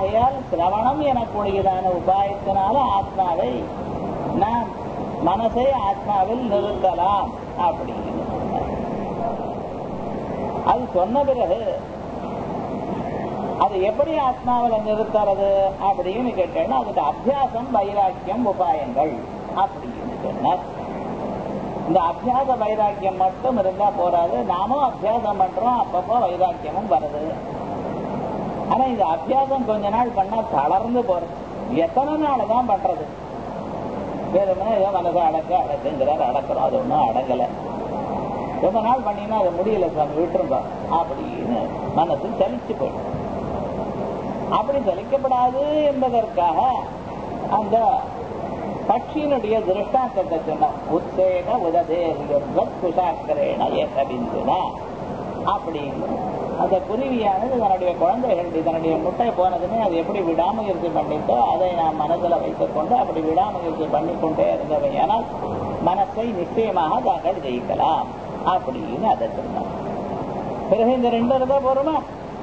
ஆகையால் சிரவணம் எனக்கூடியதான உபாயத்தினால ஆத்மாவை நாம் மனசை ஆத்மாவில் நிறுத்தலாம் அப்படின்னு சொன்னார். அது சொன்ன பிறகு அது எப்படி ஆத்மாவில் நிறுத்துறது அப்படின்னு கேட்டேன்னா அதுக்கு அபியாசம் வைராக்கியம் உபாயங்கள் அப்படின்னு சொன்னார் இந்த அபியாச வைராக்கியம் மட்டும் இருந்தா போறாது நாமும் அபியாசம் பண்றோம் அப்பப்போ வைராக்கியமும் வருது ஆனா இந்த அபியாசம் கொஞ்ச நாள் பண்ணா தளர்ந்து போறது எத்தனை நாள் தான் பண்றது வேறுமே ஏதோ மனசை அடக்க அடக்குங்கிறார் அடக்கிறோம் அது ஒன்றும் அடங்கல ரொம்ப நாள் பண்ணினா அது முடியல சாமி விட்டுருங்க அப்படின்னு மனசு சலிச்சு போயிடும் அப்படி சலிக்கப்படாது என்பதற்காக அந்த பட்சியினுடைய திருஷ்டாந்தத்தை சொன்ன உத்சேக உததே குஷாக்கரேன ஏகபிந்துனா அப்படின்னு அந்த குருவியானது தன்னுடைய குழந்தைகள் தன்னுடைய முட்டை போனதுமே அது எப்படி விடாமுயற்சி பண்ணிட்டோ அதை நாம் மனதில் வைத்துக் கொண்டு அப்படி விடாமுயற்சி பண்ணிக்கொண்டே இருந்தவையானால் மனசை நிச்சயமாக தாங்கள் ஜெயிக்கலாம் அப்படின்னு அதை சொன்னார் பிறகு இந்த ரெண்டு இருந்தா போருமா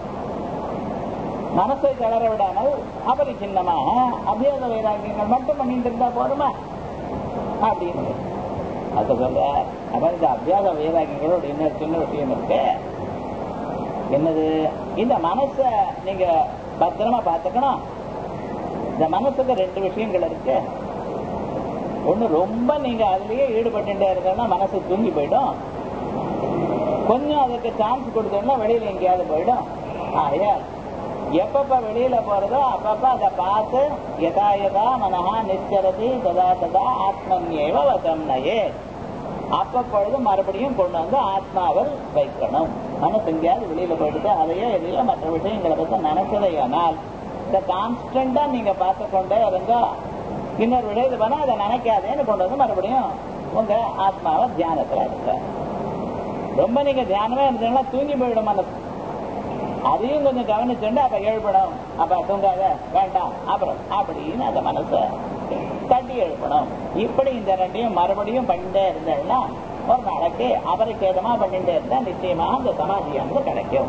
மனசை தளர விடாமல் அபரிச்சின்னமாக அபியாச வைராக்கியங்கள் மட்டும் பண்ணிட்டு இருந்தா போருமா அப்படின்னு அது சொல்ற அப்ப இந்த அபியாச வைராக்கியங்களோட இன்னொரு சின்ன விஷயம் இருக்கு என்னது இந்த மனச நீங்க பத்திரமா பார்த்துக்கணும் இந்த மனசுக்கு ரெண்டு விஷயங்கள் இருக்கு ஒண்ணு ரொம்ப நீங்க அதுலயே ஈடுபட்டுட்டே இருந்தோம்னா மனசு தூங்கி போயிடும் கொஞ்சம் அதுக்கு சான்ஸ் கொடுத்தோம்னா வெளியில எங்கேயாவது போயிடும் ஆகையா எப்பப்ப வெளியில போறதோ அப்பப்ப அதை பார்த்து யதா யதா மனஹா நிச்சரதி ததா ததா ஆத்மன்யேவ வசம்னயே அப்பப்பொழுது மறுபடியும் கொண்டு வந்து ஆத்மாவில் வைக்கணும் மனசு எங்கேயாவது வெளியில போயிட்டு அதையோ எதையோ மற்ற விஷயங்களை பத்தி நினைச்சதையானால் இந்த கான்ஸ்டன்டா நீங்க பார்த்து கொண்டே இருந்தோ இன்னொரு விஷயத்தை பண்ணா அதை நினைக்காதேன்னு கொண்டு வந்து மறுபடியும் உங்க ஆத்மாவை தியானத்துல இருக்க ரொம்ப நீங்க தியானமே இருந்தீங்கன்னா தூங்கி போயிடும் மனசு அதையும் கொஞ்சம் கவனிச்சுண்டு அப்ப எழுப்பணும் அப்ப தூங்காத வேண்டாம் அப்புறம் அப்படின்னு அந்த மனசை தட்டி எழுப்பணும் இப்படி இந்த ரெண்டையும் மறுபடியும் பண்ணிட்டே இருந்தேன்னா ஒரு நாளைக்கு அபரிச்சேதமா பண்ணிட்டே இருந்தா நிச்சயமா அந்த சமாதியானது கிடைக்கும்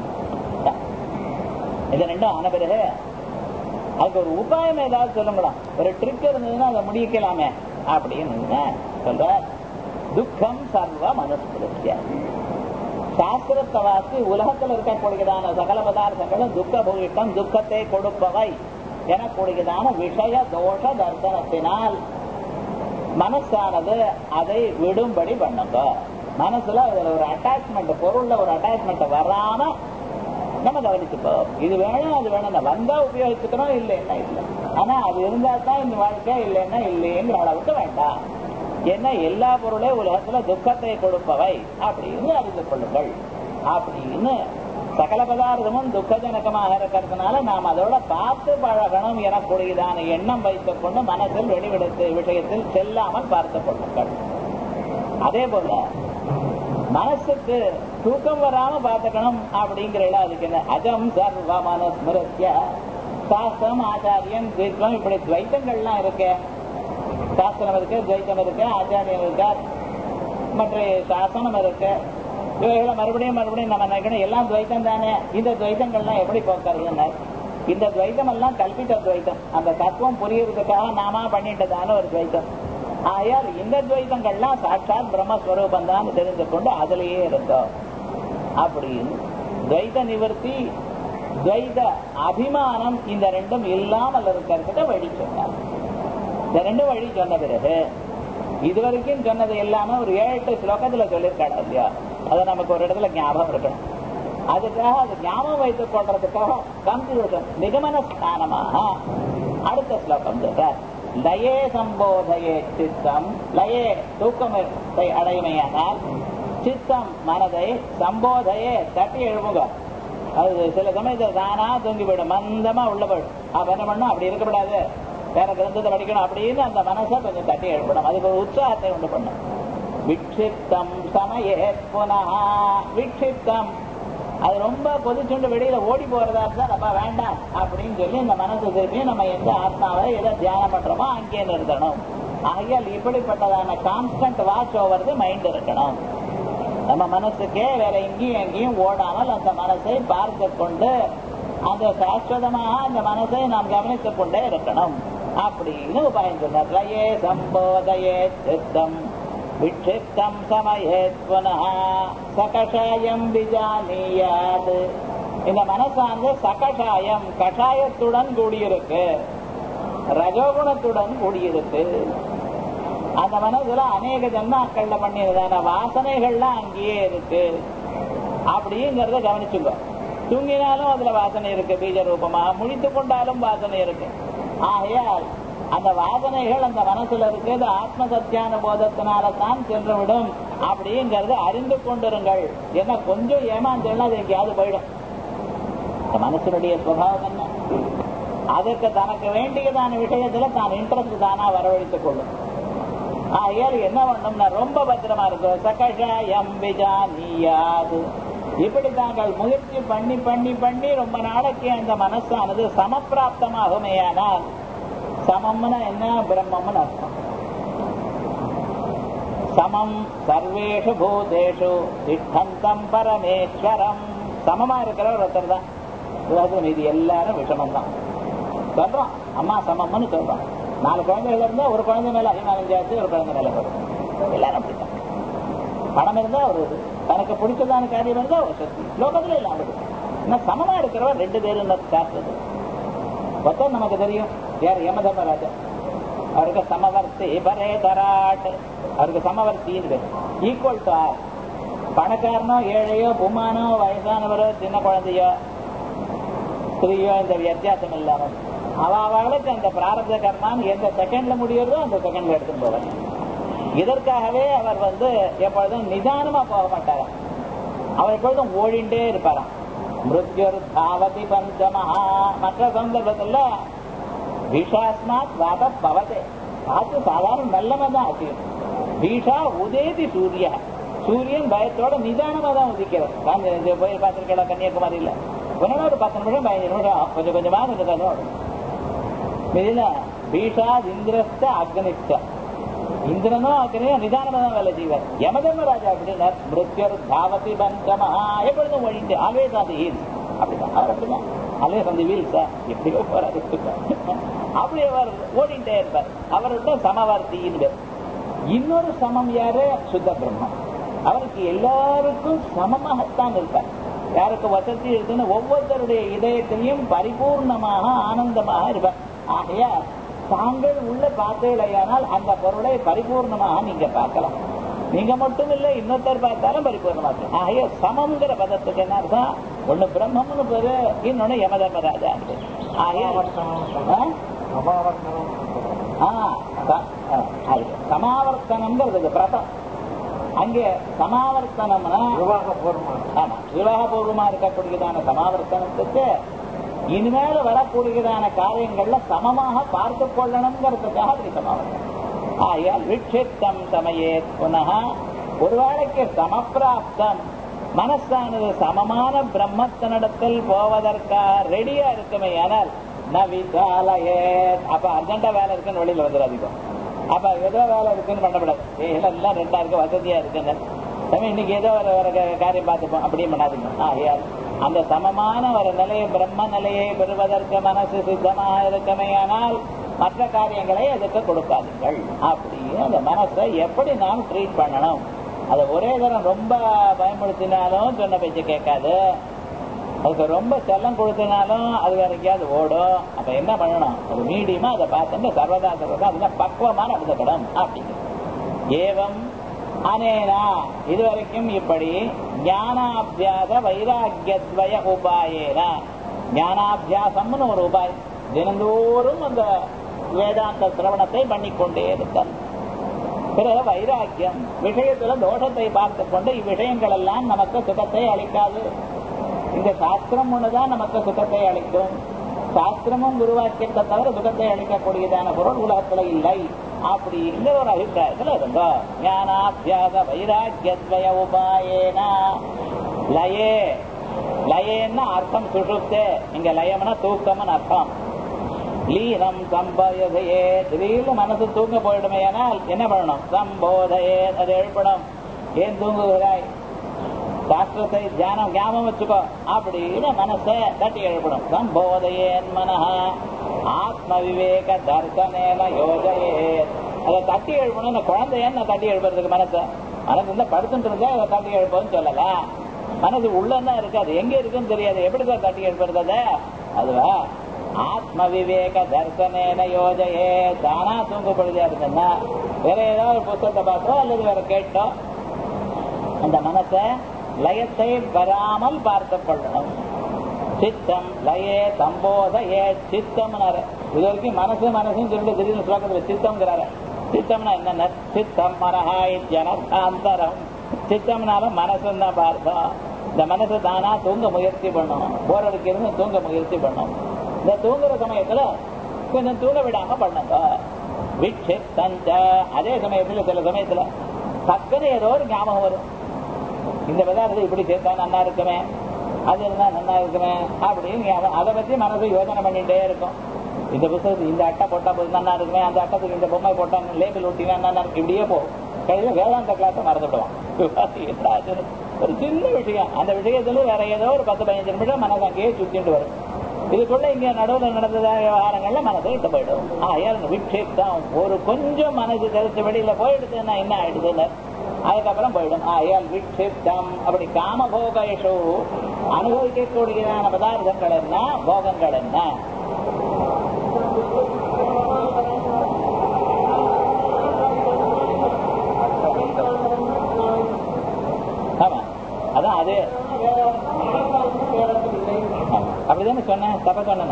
இது ரெண்டும் ஆன பிறகு அதுக்கு ஒரு உபாயம் ஏதாவது சொல்லுங்களா ஒரு ட்ரிக் இருந்ததுன்னா அதை முடிக்கலாமே அப்படின்னு சொல்ற துக்கம் சர்வ மனஸ்பிருத்திய சாஸ்திரத்தை வாசி உலகத்தில் இருக்கக்கூடியதான சகல பதார்த்தங்களும் துக்க பூயிட்டம் துக்கத்தை கொடுப்பவை எனக்கூடியதான விஷய தோஷ தர்சனத்தினால் மனசானது அதை விடும்படி பண்ணுங்க மனசுல அதுல ஒரு அட்டாச்மெண்ட் பொருள்ல ஒரு அட்டாச்மெண்ட் வராம நம்ம கவனிச்சுப்போம் இது வேணும் அது வேணும் வந்தா உபயோகிச்சுக்கணும் இல்லைன்னா இல்லை ஆனா அது இருந்தா தான் இந்த வாழ்க்கை இல்லைன்னா இல்லைங்கிற அளவுக்கு வேண்டாம் ஏன்னா எல்லா பொருளையும் உலகத்துல துக்கத்தை கொடுப்பவை அப்படின்னு அறிந்து கொள்ளுங்கள் அப்படின்னு சகல பதார்த்தமும் துக்கஜனகமாக இருக்கிறதுனால நாம் அதோட பார்த்து பழகணும் எனக்கூடியதான எண்ணம் வைத்துக் கொண்டு மனசில் வெளிவிடத்து விஷயத்தில் செல்லாமல் பார்த்து கொள்ளுங்கள் அதே போல மனசுக்கு தூக்கம் வராம பார்த்துக்கணும் அப்படிங்கிற அதுக்கு என்ன அஜம் சர்வ மனஸ்மிருத்திய சாஸ்திரம் ஆச்சாரியன் தீர்க்கம் இப்படி துவைத்தங்கள்லாம் இருக்கு சாஸ்திரம் இருக்கு துவைத்தம் இருக்கு ஆச்சாரியன் இருக்கார் மற்ற சாசனம் இருக்கு இவைகளை மறுபடியும் மறுபடியும் நம்ம நினைக்கணும் எல்லாம் துவைத்தம் தானே இந்த துவைத்தங்கள்லாம் எப்படி போக்குறதுன்னு இந்த துவைத்தம் எல்லாம் கல்பித்த துவைத்தம் அந்த தத்துவம் புரியறதுக்காக நாமா பண்ணிட்டதான ஒரு துவைத்தம் ஆயால் இந்த துவைத்தங்கள்லாம் சாட்சாத் பிரம்மஸ்வரூபம் தான் தெரிந்து கொண்டு அதிலேயே இருந்தோம் அப்படின்னு துவைத நிவர்த்தி துவைத அபிமானம் இந்த ரெண்டும் இல்லாமல் இருக்கிறதுக்கு வழி சொன்னார் இந்த ரெண்டு வழி சொன்ன பிறகு இதுவரைக்கும் சொன்னது எல்லாமே ஒரு ஏழு எட்டு ஸ்லோகத்துல சொல்லியிருக்காடா இல்லையா அதை நமக்கு ஒரு இடத்துல ஞாபகம் இருக்கணும் அதுக்காக அது ஞாபகம் வைத்துக் கொள்றதுக்காக கம்ப்யூட்டர் நிகமன ஸ்தானமாக அடுத்த ஸ்லோகம் சொல்றார் லயே சம்போதையே சித்தம் லயே தூக்கத்தை அடைமையானால் சித்தம் மனதை சம்போதையே தட்டி எழுப்புங்க அது சில சமயத்துல தானா தூங்கி போயிடும் மந்தமா உள்ள போயிடும் அப்ப என்ன பண்ணும் அப்படி இருக்கக்கூடாது வேற கிரந்தத்தை படிக்கணும் அப்படின்னு அந்த மனசை கொஞ்சம் தட்டி எழுப்பணும் அதுக்கு ஒரு உற்சாகத்தை உண்டு பண்ணும் விக்ஷிப்தம் சமயே புனः விக்ஷிப்தம் அது ரொம்ப கொதிச்சுண்டு வெளியில ஓடி போறதா இருந்தா நம்ம வேண்டாம் அப்படின்னு சொல்லி இந்த மனசு திருப்பி நம்ம எந்த ஆத்மாவை எதை தியானம் பண்றோமோ அங்கே நிறுத்தணும் ஆகையால் இப்படிப்பட்டதான கான்ஸ்டன்ட் வாட்ச் ஓவர் மைண்ட் இருக்கணும் நம்ம மனசுக்கே வேற எங்கேயும் எங்கேயும் ஓடாமல் அந்த மனசை பார்த்து கொண்டு அந்த சாஸ்வதமாக அந்த மனசை நாம் கவனித்துக் கொண்டே இருக்கணும் அப்படின்னு உபாயம் சொன்னார் லயே சம்போதயே சித்தம் விட்சித்தம் சமயேத் புனः சகஷாயம் விஜானியாது இந்த மனசானது சகஷாயம் கஷாயத்துடன் கூடியிருக்கு ரஜோகுணத்துடன் கூடியிருக்கு அந்த மனசுல அநேக ஜன்மாக்கள்ல பண்ணியதான வாசனைகள்லாம் அங்கேயே இருக்கு அப்படிங்கறத கவனிச்சுங்க தூங்கினாலும் அதுல வாசனை இருக்கு பீஜ ரூபமா முழித்து கொண்டாலும் வாசனை இருக்கு ஆகையால் அந்த வாசனைகள் அந்த மனசுல இருக்கு அது ஆத்ம சத்தியான போதத்தினால தான் சென்றுவிடும் அப்படிங்கறத அறிந்து கொண்டிருங்கள் ஏன்னா கொஞ்சம் ஏமாந்தேன்னா அது எங்கேயாவது போயிடும் இந்த மனசுடைய சுவாவம் என்ன அதுக்கு தனக்கு வேண்டியதான விஷயத்துல தான் இன்ட்ரெஸ்ட் தானா வரவழைத்துக் கொள்ளும் ஆகையால் என்ன பண்ணணும்னா ரொம்ப பத்திரமா இருக்கும் சகஷாயம் விஜானியாது இப்படி தாங்கள் முயற்சி பண்ணி பண்ணி பண்ணி ரொம்ப நாளைக்கு அந்த மனசானது சமப்பிராப்தமாகுமேயானால் சமம்னா என்ன பிரம்மம்னு அர்த்தம் சமம் சர்வேஷு பூதேஷு திஷ்டந்தம் பரமேஸ்வரம் சமமா இருக்கிற ஒருத்தர் தான் அதாவது இது எல்லாரும் விஷமம் தான் சொல்றோம் அம்மா சமம்னு சொல்றோம் நாலு குழந்தைகள் இருந்தா ஒரு குழந்தை மேல அபிமானம் ஜாஸ்தி ஒரு குழந்தை மேல வரும் எல்லாரும் அப்படித்தான் பணம் இருந்தா ஒரு இது தனக்கு பிடிச்சதான காரியம் இருந்தா ஒரு சக்தி லோகத்துல இல்லாம இருக்கு இன்னும் சமமா இருக்கிறவன் ரெண்டு பேரும் காட்டுறது மொத்தம் நமக்கு தெரியும் யார் யமதர்மராஜா அவருக்கு சமவர்த்தி பரே தராட் அவருக்கு சமவர்த்தின்னு பேர் ஈக்குவல் டு ஆர் பணக்காரனோ ஏழையோ புமானோ வயசானவரோ சின்ன குழந்தையோ ஸ்திரீயோ இந்த வித்தியாசம் இல்லாம அவ அவளுக்கு அந்த பிராரப்த கர்மான்னு எந்த செகண்ட்ல முடியுறதோ அந்த செகண்ட்ல எடுத்துட்டு போவார் இதற்காகவே அவர் வந்து எப்பொழுதும் நிதானமா போக மாட்டாராம் அவர் எப்பொழுதும் ஓடிண்டே இருப்பாராம் மிருத்யுர் தாவதி பஞ்சமஹா மற்ற சந்தர்ப்பத்துல விஷாஸ்மாத் வாத பவதே காத்து சாதாரண நல்லமா தான் ஆச்சு பீஷா உதேதி சூரிய சூரியன் பயத்தோட நிதானமா தான் உதிக்கிறது காந்தி போய் பார்த்திருக்கா கன்னியாகுமரியில கொஞ்சம் ஒரு பத்து நிமிஷம் பதினஞ்சு நிமிஷம் கொஞ்சம் கொஞ்சமா கொஞ்சம் கொஞ்சம் இதுல பீஷாத் இந்திரஸ்த அக்னிஸ்த இந்திரனும் அக்னியும் நிதானமா தான் வேலை செய்வார் யமதர்மராஜா அப்படின்னா மிருத்யர் தாவதி பஞ்சமஹா எப்பொழுதும் ஒழிந்து ஆல்வேஸ் ஆன் தி ஹீல்ஸ் அப்படிதான் அவர் அப்படிதான் ஆல்வேஸ் ஆன் தி வீல்ஸ் எப்படியோ போறாரு அப்படி அவர் ஓடிட்டே இருப்பார் அவர்கிட்ட சமவர்த்தின்னு பேர் இன்னொரு சமம் யாரு சுத்த பிரம்மம் அவருக்கு எல்லாருக்கும் சமமாகத்தான் இருப்பார் யாருக்கு வசதி இருக்குன்னு ஒவ்வொருத்தருடைய இதயத்திலையும் பரிபூர்ணமாக ஆனந்தமாக இருப்பார் ஆகையா தாங்கள் உள்ள பார்த்தீர்களையானால் அந்த பொருளை பரிபூர்ணமாக நீங்க பார்க்கலாம் நீங்க மட்டும் இல்ல இன்னொருத்தர் பார்த்தாலும் பரிபூர்ணமா இருக்கும் ஆகைய சமங்கிற பதத்துக்கு என்ன அர்த்தம் ஒண்ணு பிரம்மம்னு பேரு இன்னொன்னு யமதர்மராஜா ஆகைய சமாவர்த்தனம்ங்கிறது பிரதம் அங்கே சமாவர்த்தனம்னா ஆமா விவாகபூர்வமா இருக்கக்கூடியதான சமாவர்த்தனத்துக்கு இனிமேல வரக்கூடியதான காரியங்கள்ல சமமாக பார்த்து கொள்ளணுங்கிறதுக்காக அப்படி சமாவர்த்தனம் ஆயால் விட்சித்தம் சமயே புனக ஒருவேளைக்கு சமப்பிராப்தம் மனசானது சமமான பிரம்மத்தினிடத்தில் போவதற்காக ரெடியா இருக்குமே ஆனால் நவிதாலயே அப்ப அர்ஜென்டா வேலை இருக்குன்னு வெளியில வந்துடாதீங்க அப்ப ஏதோ வேலை இருக்குன்னு பண்ணப்படாது எல்லாம் ரெண்டா இருக்கு வசதியா இருக்குங்க சமயம் இன்னைக்கு ஏதோ ஒரு ஒரு காரியம் பார்த்துப்போம் அப்படியும் பண்ணாதீங்க ஆகையால் அந்த சமமான ஒரு நிலையை பிரம்ம நிலையை பெறுவதற்கு மனசு சித்தமாக இருக்குமே ஆனால் மற்ற காரியங்களை அதுக்கு கொடுக்காதீர்கள் அப்படின்னு அந்த மனசை எப்படி நாம் ட்ரீட் பண்ணணும் அதை ஒரே தரம் ரொம்ப பயன்படுத்தினாலும் சொன்ன பேச்சு கேட்காது அதுக்கு ரொம்ப செல்லம் கொடுத்தினாலும் அது வேற எங்கேயாவது ஓடும் அப்ப என்ன பண்ணணும் அது மீடியமா அதை பார்த்துட்டு சர்வதா சர்வதா அதுதான் பக்குவமா நடந்துக்கணும் அப்படிங்கிறது ஏவம் அனேனா இதுவரைக்கும் இப்படி ஞானாபியாச வைராகியத்வய உபாயேன ஞானாபியாசம்னு ஒரு உபாயம் தினந்தோறும் அந்த வேதாந்த சிரவணத்தை பண்ணிக்கொண்டே இருத்தல் பிறகு வைராக்கியம் விஷயத்துல தோஷத்தை பார்த்து கொண்டு இவ்விஷயங்கள் எல்லாம் நமக்கு சுகத்தை அளிக்காது இந்த சாஸ்திரம் ஒண்ணுதான் நமக்கு சுகத்தை அளிக்கும் சாஸ்திரமும் குருவாக்கியத்தை தவிர சுகத்தை அளிக்கக்கூடியதான பொருள் உலகத்துல இல்லை அப்படிங்கிற ஒரு அபிப்பிராயத்துல இருந்தோ ஞானாபியாச வைராக்கியத்வய உபாயேன லயே லயேன்னா அர்த்தம் சுஷுப்தே இங்க லயம்னா தூக்கம்னு அர்த்தம் லீனம் சம்பயதையே திடீர்னு மனசு தூங்க போயிடுமே ஆனால் என்ன பண்ணணும் சம்போதையே அது எழுப்பணும் ஏன் தூங்குகிறாய் சாஸ்திரத்தை தியானம் ஞாபகம் வச்சுக்கோ அப்படின்னு மனசை தட்டி எழுப்பணும் சம்போதையேன் மனஹ ஆத்ம விவேக தர்சனேன யோஜயே அதை தட்டி எழுப்பணும் இந்த குழந்தையன்னு நான் தட்டி எழுப்புறதுக்கு மனசை மனசு இருந்தா படுத்துட்டு இருந்தா அதை தட்டி எழுப்போம்னு சொல்லல மனசு உள்ளதான் இருக்காது எங்க இருக்குன்னு தெரியாது எப்படி தான் தட்டி எழுப்புறது அதை அதுவா ஆத்ம விவேக தர்சனேன யோஜயே தானா தூங்கப்படுதா இருந்ததுன்னா வேற ஏதாவது ஒரு புத்தகத்தை பார்த்தோ அல்லது வேற கேட்டோ அந்த மனசை லயத்தை வராமல் பார்த்து கொள்ளணும் சித்தம் லயே சம்போத ஏ சித்தம்னாரு இது வரைக்கும் மனசு மனசுன்னு சொல்லிட்டு திடீர்னு ஸ்லோகத்துல சித்தம்ங்கிறாரு சித்தம்னா என்னென்ன சித்தம் மனஹா ஜனசாந்தரம் சித்தம்னால மனசுன்னு தான் பார்த்தோம் இந்த மனசு தானா தூங்க முயற்சி பண்ணும் போர் அடிக்கிறது தூங்க முயற்சி பண்ணும் இந்த தூங்குற சமயத்துல கொஞ்சம் தூங்க விடாம பண்ணுங்க விட்சித்தஞ்ச அதே சமயத்துல சில சமயத்துல டக்குன்னு ஏதோ ஒரு ஞாபகம் வரும் இந்த பதார்த்தம் இப்படி சேர்த்தா நல்லா இருக்குமே அது இருந்தா நல்லா இருக்குமே அப்படின்னு ஞாபகம். அதை பத்தி மனசு யோசனை பண்ணிட்டே இருக்கும் இந்த புத்தகத்துக்கு இந்த அட்டை போட்டா போது நல்லா இருக்குமே அந்த அட்டத்துக்கு இந்த பொம்மை போட்டா லேபிள் ஒட்டினா நல்லா இருக்கு இப்படியே போகும் கையில வேதாந்த கிளாஸை மறந்துடுவான் ஒரு சின்ன விஷயம் அந்த விஷயத்துல வேற ஏதோ ஒரு பத்து பதினஞ்சு நிமிஷம் மனசு அங்கேயே சுத்திட்டு வரும் இதுக்குள்ள இங்க நடுவில் நடந்ததா விவகாரங்கள்ல மனசு விட்டு போயிடும் ஆயால் விட்சேப்தான் ஒரு கொஞ்சம் மனசு தெரிஞ்சு வெளியில போயிடுதுன்னா என்ன ஆயிடுதுன்னு அதுக்கப்புறம் போயிடும் ஆயால் விட்சேப்தம் அப்படி காமபோகேஷு அனுபவிக்கக்கூடியதான பதார்த்தங்கள் என்ன போகங்கள் என்ன ஆமா அதான் அது ஆமா. அப்படிதானே சொன்னேன் தப்ப சொன்னேன்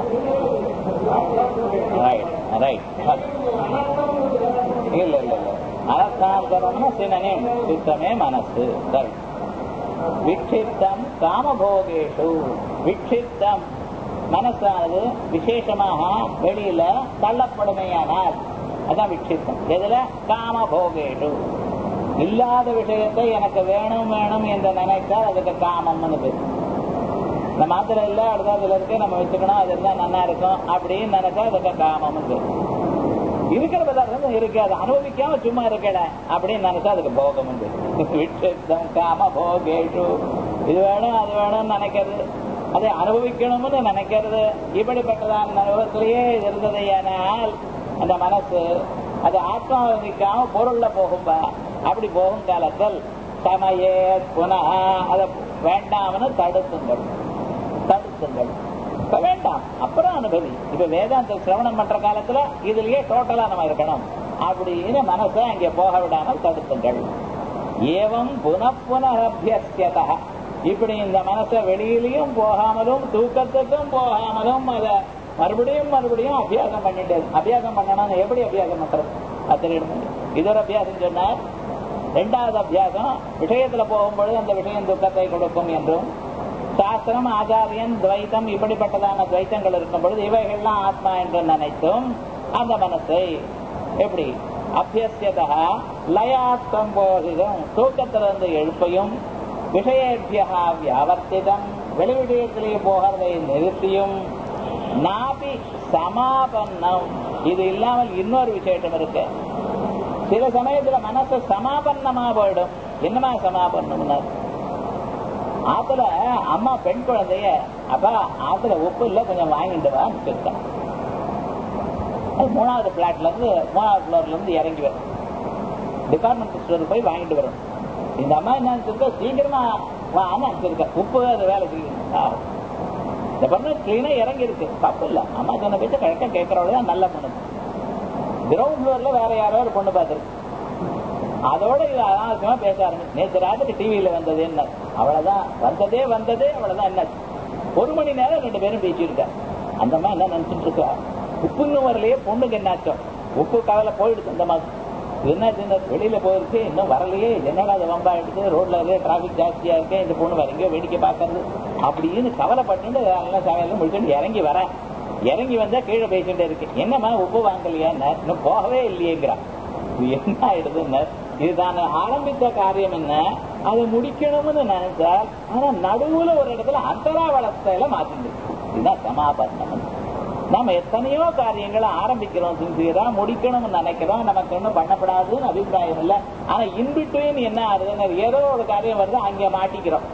ரைட் ரைட் இல்ல இல்ல இல்ல அனர்த்தாந்தரம்னா சினனேம் சித்தமே மனசு ரைட் விக்ஷிப்தம் காமபோகேஷு விக்ஷிப்தம் மனசானது விசேஷமாக வெளியில தள்ளப்படுமையானால் அதான் விக்ஷிப்தம் எதுல காமபோகேஷு இல்லாத விஷயத்தை எனக்கு வேணும் வேணும் என்று நினைத்தால் அதுக்கு காமம்னு பேரு இந்த மாத்திரை இல்ல அடுத்ததுல இருக்கு நம்ம வச்சுக்கணும் அது இருந்தா நல்லா இருக்கும் அப்படின்னு நினைச்சா அதுக்கு காமம்னு பேரு இருக்கிற பதார்த்தம் இருக்கு அதை அனுபவிக்காம சும்மா இருக்கல அப்படின்னு நினைச்சா அதுக்கு போகம் விட்சம் காம போகேஷு இது வேணும் அது வேணும்னு நினைக்கிறது அதை அனுபவிக்கணும்னு நினைக்கிறது இப்படிப்பட்டதான அனுபவத்திலேயே இருந்ததையானால் அந்த மனசு அது ஆத்மாவிக்காம பொருள்ல போகும்பா அப்படி போகும் காலத்தில் சமயே புனः அதை வேண்டாம்னு தடுத்துங்கள் தடுத்துங்கள் இப்ப வேண்டாம் அப்புறம் அனுபவி இப்ப வேதாந்த சிரவணம் பண்ற காலத்துல இதுலயே டோட்டலா நம்ம இருக்கணும் அப்படின்னு மனசை அங்கே போக விடாமல் தடுத்துங்கள் ஏவம் புனப்புனரபியஸ்யதா இப்படி இந்த மனசை வெளியிலையும் போகாமலும் தூக்கத்துக்கும் போகாமலும் அத மறுபடியும் மறுபடியும் அபியாசம் பண்ணிட்டு அபியாசம் பண்ணணும்னு எப்படி அபியாசம் பண்றது அத்தனை இது ஒரு அபியாசம் சொன்னார் ரெண்டாவது அபியாசம் விஷயத்துல போகும்பொழுது அந்த விஷயம் துக்கத்தை கொடுக்கும் என்றும் சாஸ்திரம் ஆச்சாரியன் துவைத்தம் இப்படிப்பட்டதான துவைத்தங்கள் இருக்கும் பொழுது இவைகள்லாம் ஆத்மா என்று நினைத்தும் அந்த மனசை எப்படி அபியசியதா லயாத்தம் போதிதம் தூக்கத்திலிருந்து எழுப்பையும் விஷயேபியா வியாவர்த்திதம் வெளி விஷயத்திலேயே போகிறதை நிறுத்தியும் நாபி சமாபன்னம் இது இல்லாமல் இன்னொரு விசேஷம் இருக்கு சில சமயத்துல மனசு சமாபன்னமா போயிடும் என்னமா சமாபன்னம்னா ஆத்துல அம்மா பெண் குழந்தைய அப்பா ஆத்துல உப்பு இல்ல கொஞ்சம் வாங்கிட்டு வான்னு சொல்லிட்டான் அது மூணாவது பிளாட்ல இருந்து மூணாவது ஃப்ளோர்ல இருந்து இறங்கி வரும் டிபார்ட்மெண்ட் ஸ்டோர் போய் வாங்கிட்டு வரும் இந்த அம்மா என்ன நினைச்சிருக்க சீக்கிரமா வான்னு நினைச்சிருக்க உப்பு அது வேலை செய்யும் இந்த பொண்ணு கிளீனா இறங்கி இருக்கு தப்பு இல்ல அம்மா சொன்ன பேச்ச கரெக்டா கேட்கறவளதான் நல்ல பொண்ணு கிரவுண்ட் ஃப்ளோர்ல வேற யாரோ ஒரு பொண்ணு பார்த்துருக்கு அதோட இது அனாவசியமா பேச ஆரம்பிச்சு நேற்று ராத்திரி டிவியில வந்தது என்ன அவ்வளவுதான் வந்ததே வந்ததே அவ்வளவுதான் என்ன ஒரு மணி நேரம் ரெண்டு பேரும் பேசியிருக்கா அந்த மாதிரி என்ன நினைச்சிட்டு இருக்கா உப்புன்னு வரலையே பொண்ணுக்கு என்னாச்சோம் உப்பு கவலை போயிடுச்சு அந்த மாதிரி என்னாச்சு வெளியில போயிருக்கு இன்னும் வரலையே என்னடா அது வம்பா எடுத்து ரோட்ல டிராபிக் ஜாஸ்தியா இருக்கு இந்த பொண்ணு வேற எங்கேயோ வேடிக்கை பார்க்கறது அப்படின்னு கவலைப்பட்டு எல்லாம் சாயலும் முடிச்சுட்டு இறங்கி வரேன் இறங்கி வந்தா கீழே பேசிட்டே இருக்கு என்னம்மா உப்பு வாங்கலையா இன்னும் போகவே இல்லையேங்கிறான் இது என்ன ஆயிடுதுன்னு இதுதான் ஆரம்பித்த காரியம் என்ன அதை முடிக்கணும்னு நினைச்சால் ஆனா நடுவுல ஒரு இடத்துல அந்தராவளத்தையில மாத்திட்டு இதுதான் சமாபரணம் நாம எத்தனையோ காரியங்களை ஆரம்பிக்கிறோம் சின்சியரா முடிக்கணும்னு நினைக்கிறோம் நமக்கு ஒன்றும் பண்ணப்படாதுன்னு அபிப்பிராயம் இல்லை ஆனா இன்பிட்வீன் என்ன ஆகுதுன்னு ஏதோ ஒரு காரியம் வருது அங்க மாட்டிக்கிறோம்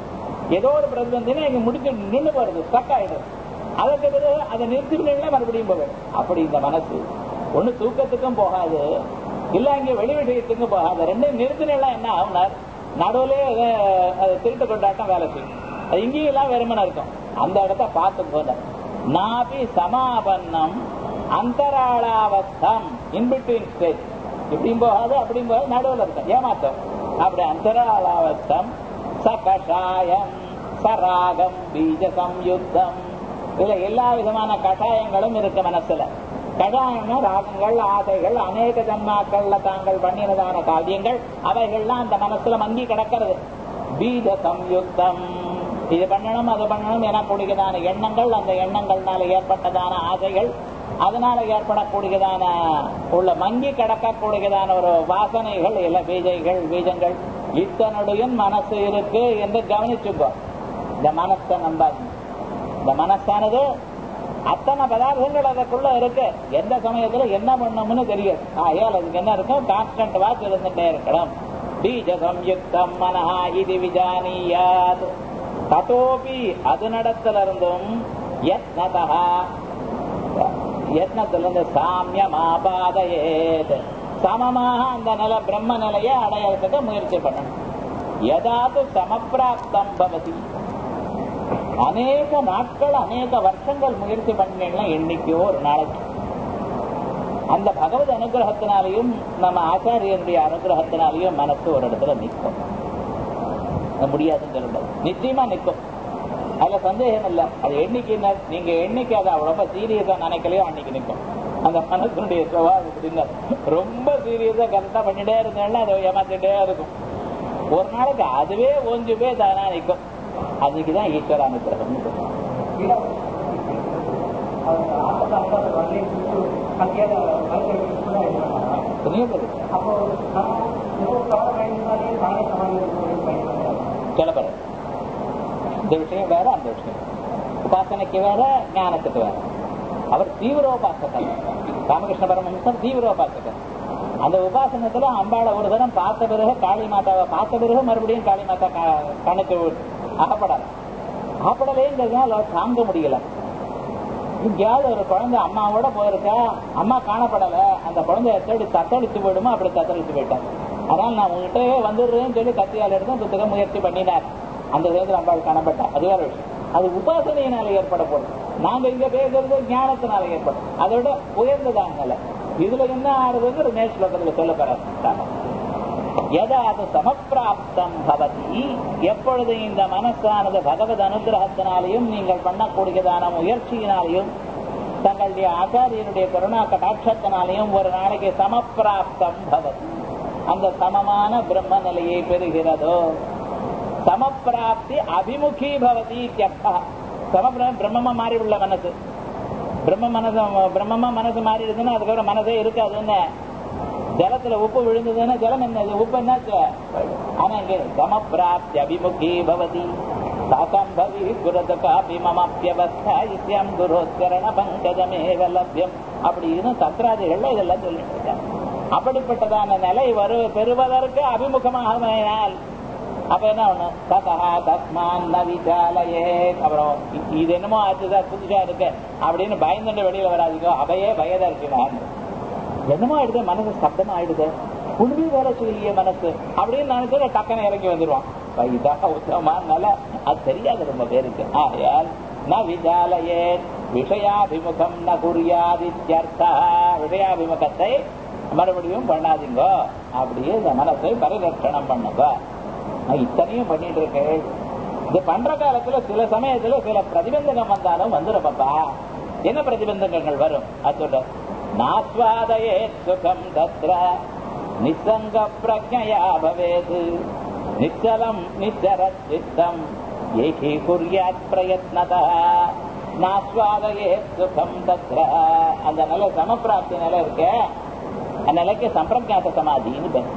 ஏதோ ஒரு பிரதிபந்தனை இங்க முடிச்சு நின்று போறது ஸ்டக் ஆயிடும் அதற்கு பிறகு அதை நிறுத்திவிட்டீங்களா மறுபடியும் போவேன் அப்படி இந்த மனசு ஒண்ணு தூக்கத்துக்கும் போகாது இல்ல இங்க வெளி விஷயத்துக்கும் போகாது ரெண்டையும் நிறுத்தினா என்ன ஆகுனார் நடுவுலே அது திருட்டு கொண்டாட்டம் வேலை செய்யும் அது இங்கேயும் எல்லாம் வெறுமனை இருக்கும் அந்த இடத்த பார்த்து போத நாபி சமாபன்னம் அந்தராளாவஸ்தம் இன்பிட்வீன் ஸ்டேஜ் இப்படியும் போகாது அப்படியும் போகாது நடுவில் இருக்கும் ஏமாத்தம் அப்படி அந்தராளாவஸ்தம் சகஷாயம் சராகம் பீஜ சம்யுக்தம் இதுல எல்லா விதமான கஷாயங்களும் இருக்கு மனசுல கஷாயம்னா ராகங்கள் ஆசைகள் அநேக ஜன்மாக்கள்ல தாங்கள் பண்ணினதான காவியங்கள் அவைகள்லாம் அந்த மனசுல மங்கி கிடக்கிறது பீஜ சம்யுக்தம் இது பண்ணணும் அது பண்ணணும் என கூடியதான எண்ணங்கள் அந்த எண்ணங்கள்னால ஏற்பட்டதான ஆசைகள் அதனால ஏற்படக்கூடியதான உள்ள மங்கி கிடக்கக்கூடியதான ஒரு வாசனைகள் இல்ல பீஜைகள் பீஜங்கள் இத்தனுடையும் மனசு இருக்கு என்று கவனிச்சுக்கோ இந்த மனசை நம்பாது இந்த மனசானது அத்தனை பதார்த்தங்கள் அதற்குள்ள இருக்கு எந்த சமயத்துல என்ன பண்ணணும்னு தெரியாது ஆகையால் அதுக்கு என்ன இருக்கும் கான்ஸ்டன்ட் வாட்ச் இருந்துட்டே இருக்கணும் பீஜ சம்யுக்தம் மனஹா இது விஜானியாத் ததோபி அது நடத்துல இருந்தும் யத்னதா யத்னத்திலிருந்து சாமியம் ஆபாதையேத் சமமாக அந்த நில பிரம்ம நிலையை அடையறதுக்கு முயற்சி பண்ணணும் எதாவது சமப்பிராப்தம் பவதி அநேக நாட்கள் அநேக வருஷங்கள் முயற்சி பண்ணீங்கன்னா எண்ணிக்கையோ ஒரு நாளைக்கு அந்த பகவத் அனுகிரகத்தினாலையும் நம்ம ஆச்சாரியனுடைய அனுகிரகத்தினாலையும் மனசு ஒரு இடத்துல நிற்கும் முடியாதுன்னு சொல்லக்கூடாது நிச்சயமா நிற்கும் அதுல சந்தேகம் இல்ல அது எண்ணிக்கை நீங்க எண்ணிக்கை அதை ரொம்ப சீரியஸா நினைக்கலையோ அன்னைக்கு நிற்கும் அந்த மனசுடைய சுவாவம் எப்படின்னா ரொம்ப சீரியஸா கரெக்டா பண்ணிட்டே இருந்தேன்னா அதை ஏமாத்திட்டே இருக்கும் ஒரு நாளைக்கு அதுவே ஓஞ்சு போய் தானா நிற்கும் அதுக்குதான் ஈஸ்வர அனுகிரகம் சொல்லப்படுறது இந்த விஷயம் வேற அந்த விஷயம் உபாசனைக்கு வேற ஞானத்துக்கு வேற அவர் தீவிரோபாசகர் ராமகிருஷ்ண பரமஹம்சர் தீவிரோபாசகர் அந்த உபாசனத்துல அம்பாளை ஒரு தரம் பார்த்த பிறகு காளி மாதாவை பார்த்த பிறகு மறுபடியும் காளி மாதா கணக்கு அகப்படாது அகப்படலேங்கிறதுனால அவர் தாங்க முடியல எங்கேயாவது ஒரு குழந்தை அம்மாவோட போயிருக்கா அம்மா காணப்படல அந்த குழந்தைய தேடி தத்தளிச்சு போயிடுமோ அப்படி தத்தளிச்சு போயிட்டார் அதனால நான் உங்ககிட்டவே வந்துடுறேன்னு சொல்லி கத்தியால் எடுத்து குத்துக்க முயற்சி பண்ணினார் அந்த விதத்தில் அம்பாள் காணப்பட்டா அது வேற விஷயம் அது உபாசனையினால ஏற்பட போடும் நாங்க இங்க பேசுறது ஞானத்தினால ஏற்படும் அதோட உயர்ந்ததான நிலை இதுல என்ன ஆறுதுன்னு மேல் ஸ்லோகத்துல சொல்ல போறாங்க எதாவது சமப்பிராப்தம் பவதி எப்பொழுது இந்த மனசானது பகவத் அனுகிரகத்தினாலையும் நீங்கள் பண்ணக்கூடியதான முயற்சியினாலையும் தங்களுடைய ஆச்சாரியனுடைய கருணா கடாட்சத்தினாலையும் ஒரு நாளைக்கு சமப்பிராப்தம் பவதி அந்த சமமான பிரம்ம நிலையை பெறுகிறதோ சமப்பிராப்தி அபிமுகி பவதி சம பிரம்மமா மாறி உள்ள மனசு பிரம்ம மனசு பிரம்மமா மனசு மாறிடுதுன்னா அதுக்கப்புறம் மனசே இருக்காதுன்னு ஜலத்துல உப்பு விழுந்ததுன்னா ஜலம் என்னது உப்பு என்னாச்சு ஆனா இங்க சமப்பிராப்தி அபிமுகி பவதி சாசம்பவி குரத காபி மமாப்பியவஸ்தா இஸ்யம் குரோத்கரண பங்கஜமேவ லப்யம் அப்படின்னு சத்ராதிகள்ல இதெல்லாம் சொல்லிட்டு இருக்காங்க அப்படிப்பட்டதான நிலை வரு பெறுவதற்கு அபிமுகமாகமையினால் அப்ப என்ன ஒண்ணு ததா தஸ்மான் நவிசாலையே அப்புறம் இது என்னமோ ஆச்சுதான் புதுசா இருக்கு அப்படின்னு பயந்துட்டு வெளியில வராதிக்கோ அவையே பயதர்சினான் என்னமோ ஆயிடுது மனசு சப்தமா ஆயிடுது உண்மை வேலை செய்யலையே மனசு அப்படின்னு நினைச்சு டக்குன்னு இறங்கி வந்துருவான் இதாக உத்தமனால அது தெரியாது ரொம்ப பேருக்கு ஆகையால் ந விஜாலயே விஷயாபிமுகம் ந குறியாதித்யர்த்தா விஷயாபிமுகத்தை மறுபடியும் பண்ணாதீங்கோ அப்படியே இந்த மனசை பரிரட்சணம் பண்ணுங்க இத்தனையும் பண்ணிட்டு இருக்கேன் இது பண்ற காலத்துல சில சமயத்துல சில பிரதிபந்தகம் வந்தாலும் வந்துடும் பாப்பா என்ன பிரதிபந்தகங்கள் வரும் அது சொல்ற நாஸ்வாதயே சுகம் தத்ர நிசங்க பிரஜயா பவேது நிச்சலம் நிச்சர சித்தம் ஏகி குறியாத் பிரயத்னதா நாஸ்வாதயே சுகம் தத்ர அந்த நிலை சமப்பிராப்தி நிலை இருக்க அந்த நிலைக்கு சம்பிரஜாத சமாதின்னு பேர்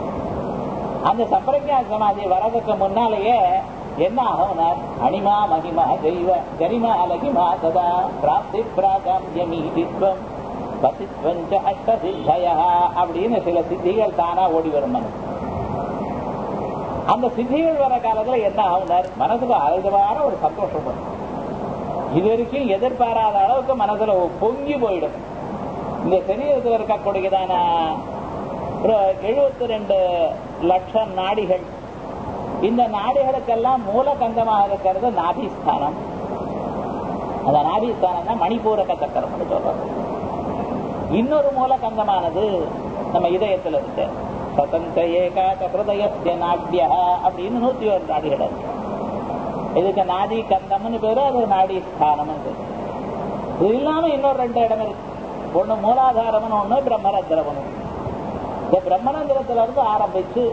அந்த சம்பிரஜாத சமாதி வரதுக்கு முன்னாலேயே என்ன ஆகும்னா அனிமா மகிமா தெய்வ கரிமா அலகிமா சதா பிராப்தி பிராகாமியமீதித்வம் பசித்வஞ்ச அஷ்ட சித்தய அப்படின்னு சில சித்திகள் தானா ஓடி வரும் மனசு அந்த சித்திகள் வர காலத்துல என்ன ஆகுனார் மனசுக்கு அழுதுவான ஒரு சந்தோஷம் வரும் இது வரைக்கும் எதிர்பாராத அளவுக்கு மனசுல பொங்கி போயிடும் இந்த சரீரத்தில் இருக்கக்கூடியதான ஒரு எழுபத்தி ரெண்டு லட்சம் நாடிகள் இந்த நாடிகளுக்கெல்லாம் மூலகந்தமாக இருக்கிறது நாபிஸ்தானம் அந்த நாபிஸ்தானம் தான் மணிப்பூரக சக்கரம்னு சொல்றாங்க இன்னொரு மூலகந்தமானது நம்ம இதயத்துல இருக்கு சதந்த ஏகாத ஹிருதயத்திய நாட்டிய அப்படின்னு நூத்தி ஒரு நாடிகள் இருக்கு இதுக்கு நாடி கந்தம்னு பேரு அது நாடி ஸ்தானம் இது இல்லாம இன்னொரு ரெண்டு இடம் இருக்கு ஒண்ணு மூலாதாரம்னு ஒண்ணு பிரம்மரந்திரவனும் இந்த பிரம்மரந்திரத்துல இருந்து ஆரம்பிச்சு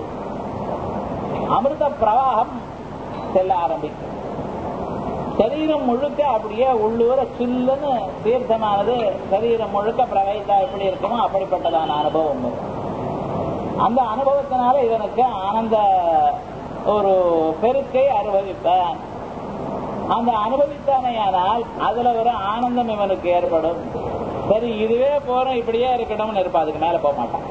அமிர்த பிரவாகம் செல்ல ஆரம்பிக்கும் சரீரம் முழுக்க அப்படியே உள்ளூர சில்லுன்னு தீர்த்தமானது சரீரம் முழுக்க பிரவைத்தா எப்படி இருக்குமோ அப்படிப்பட்டதான அனுபவம் வரும். அந்த அனுபவத்தினால இவனுக்கு ஆனந்த ஒரு பெருக்கை அனுபவிப்பான் அந்த அனுபவித்தானேயானால் அதுல ஒரு ஆனந்தம் இவனுக்கு ஏற்படும் சரி இதுவே போறோம் இப்படியே இருக்கணும்னு இருப்பா அதுக்கு மேல போக மாட்டான்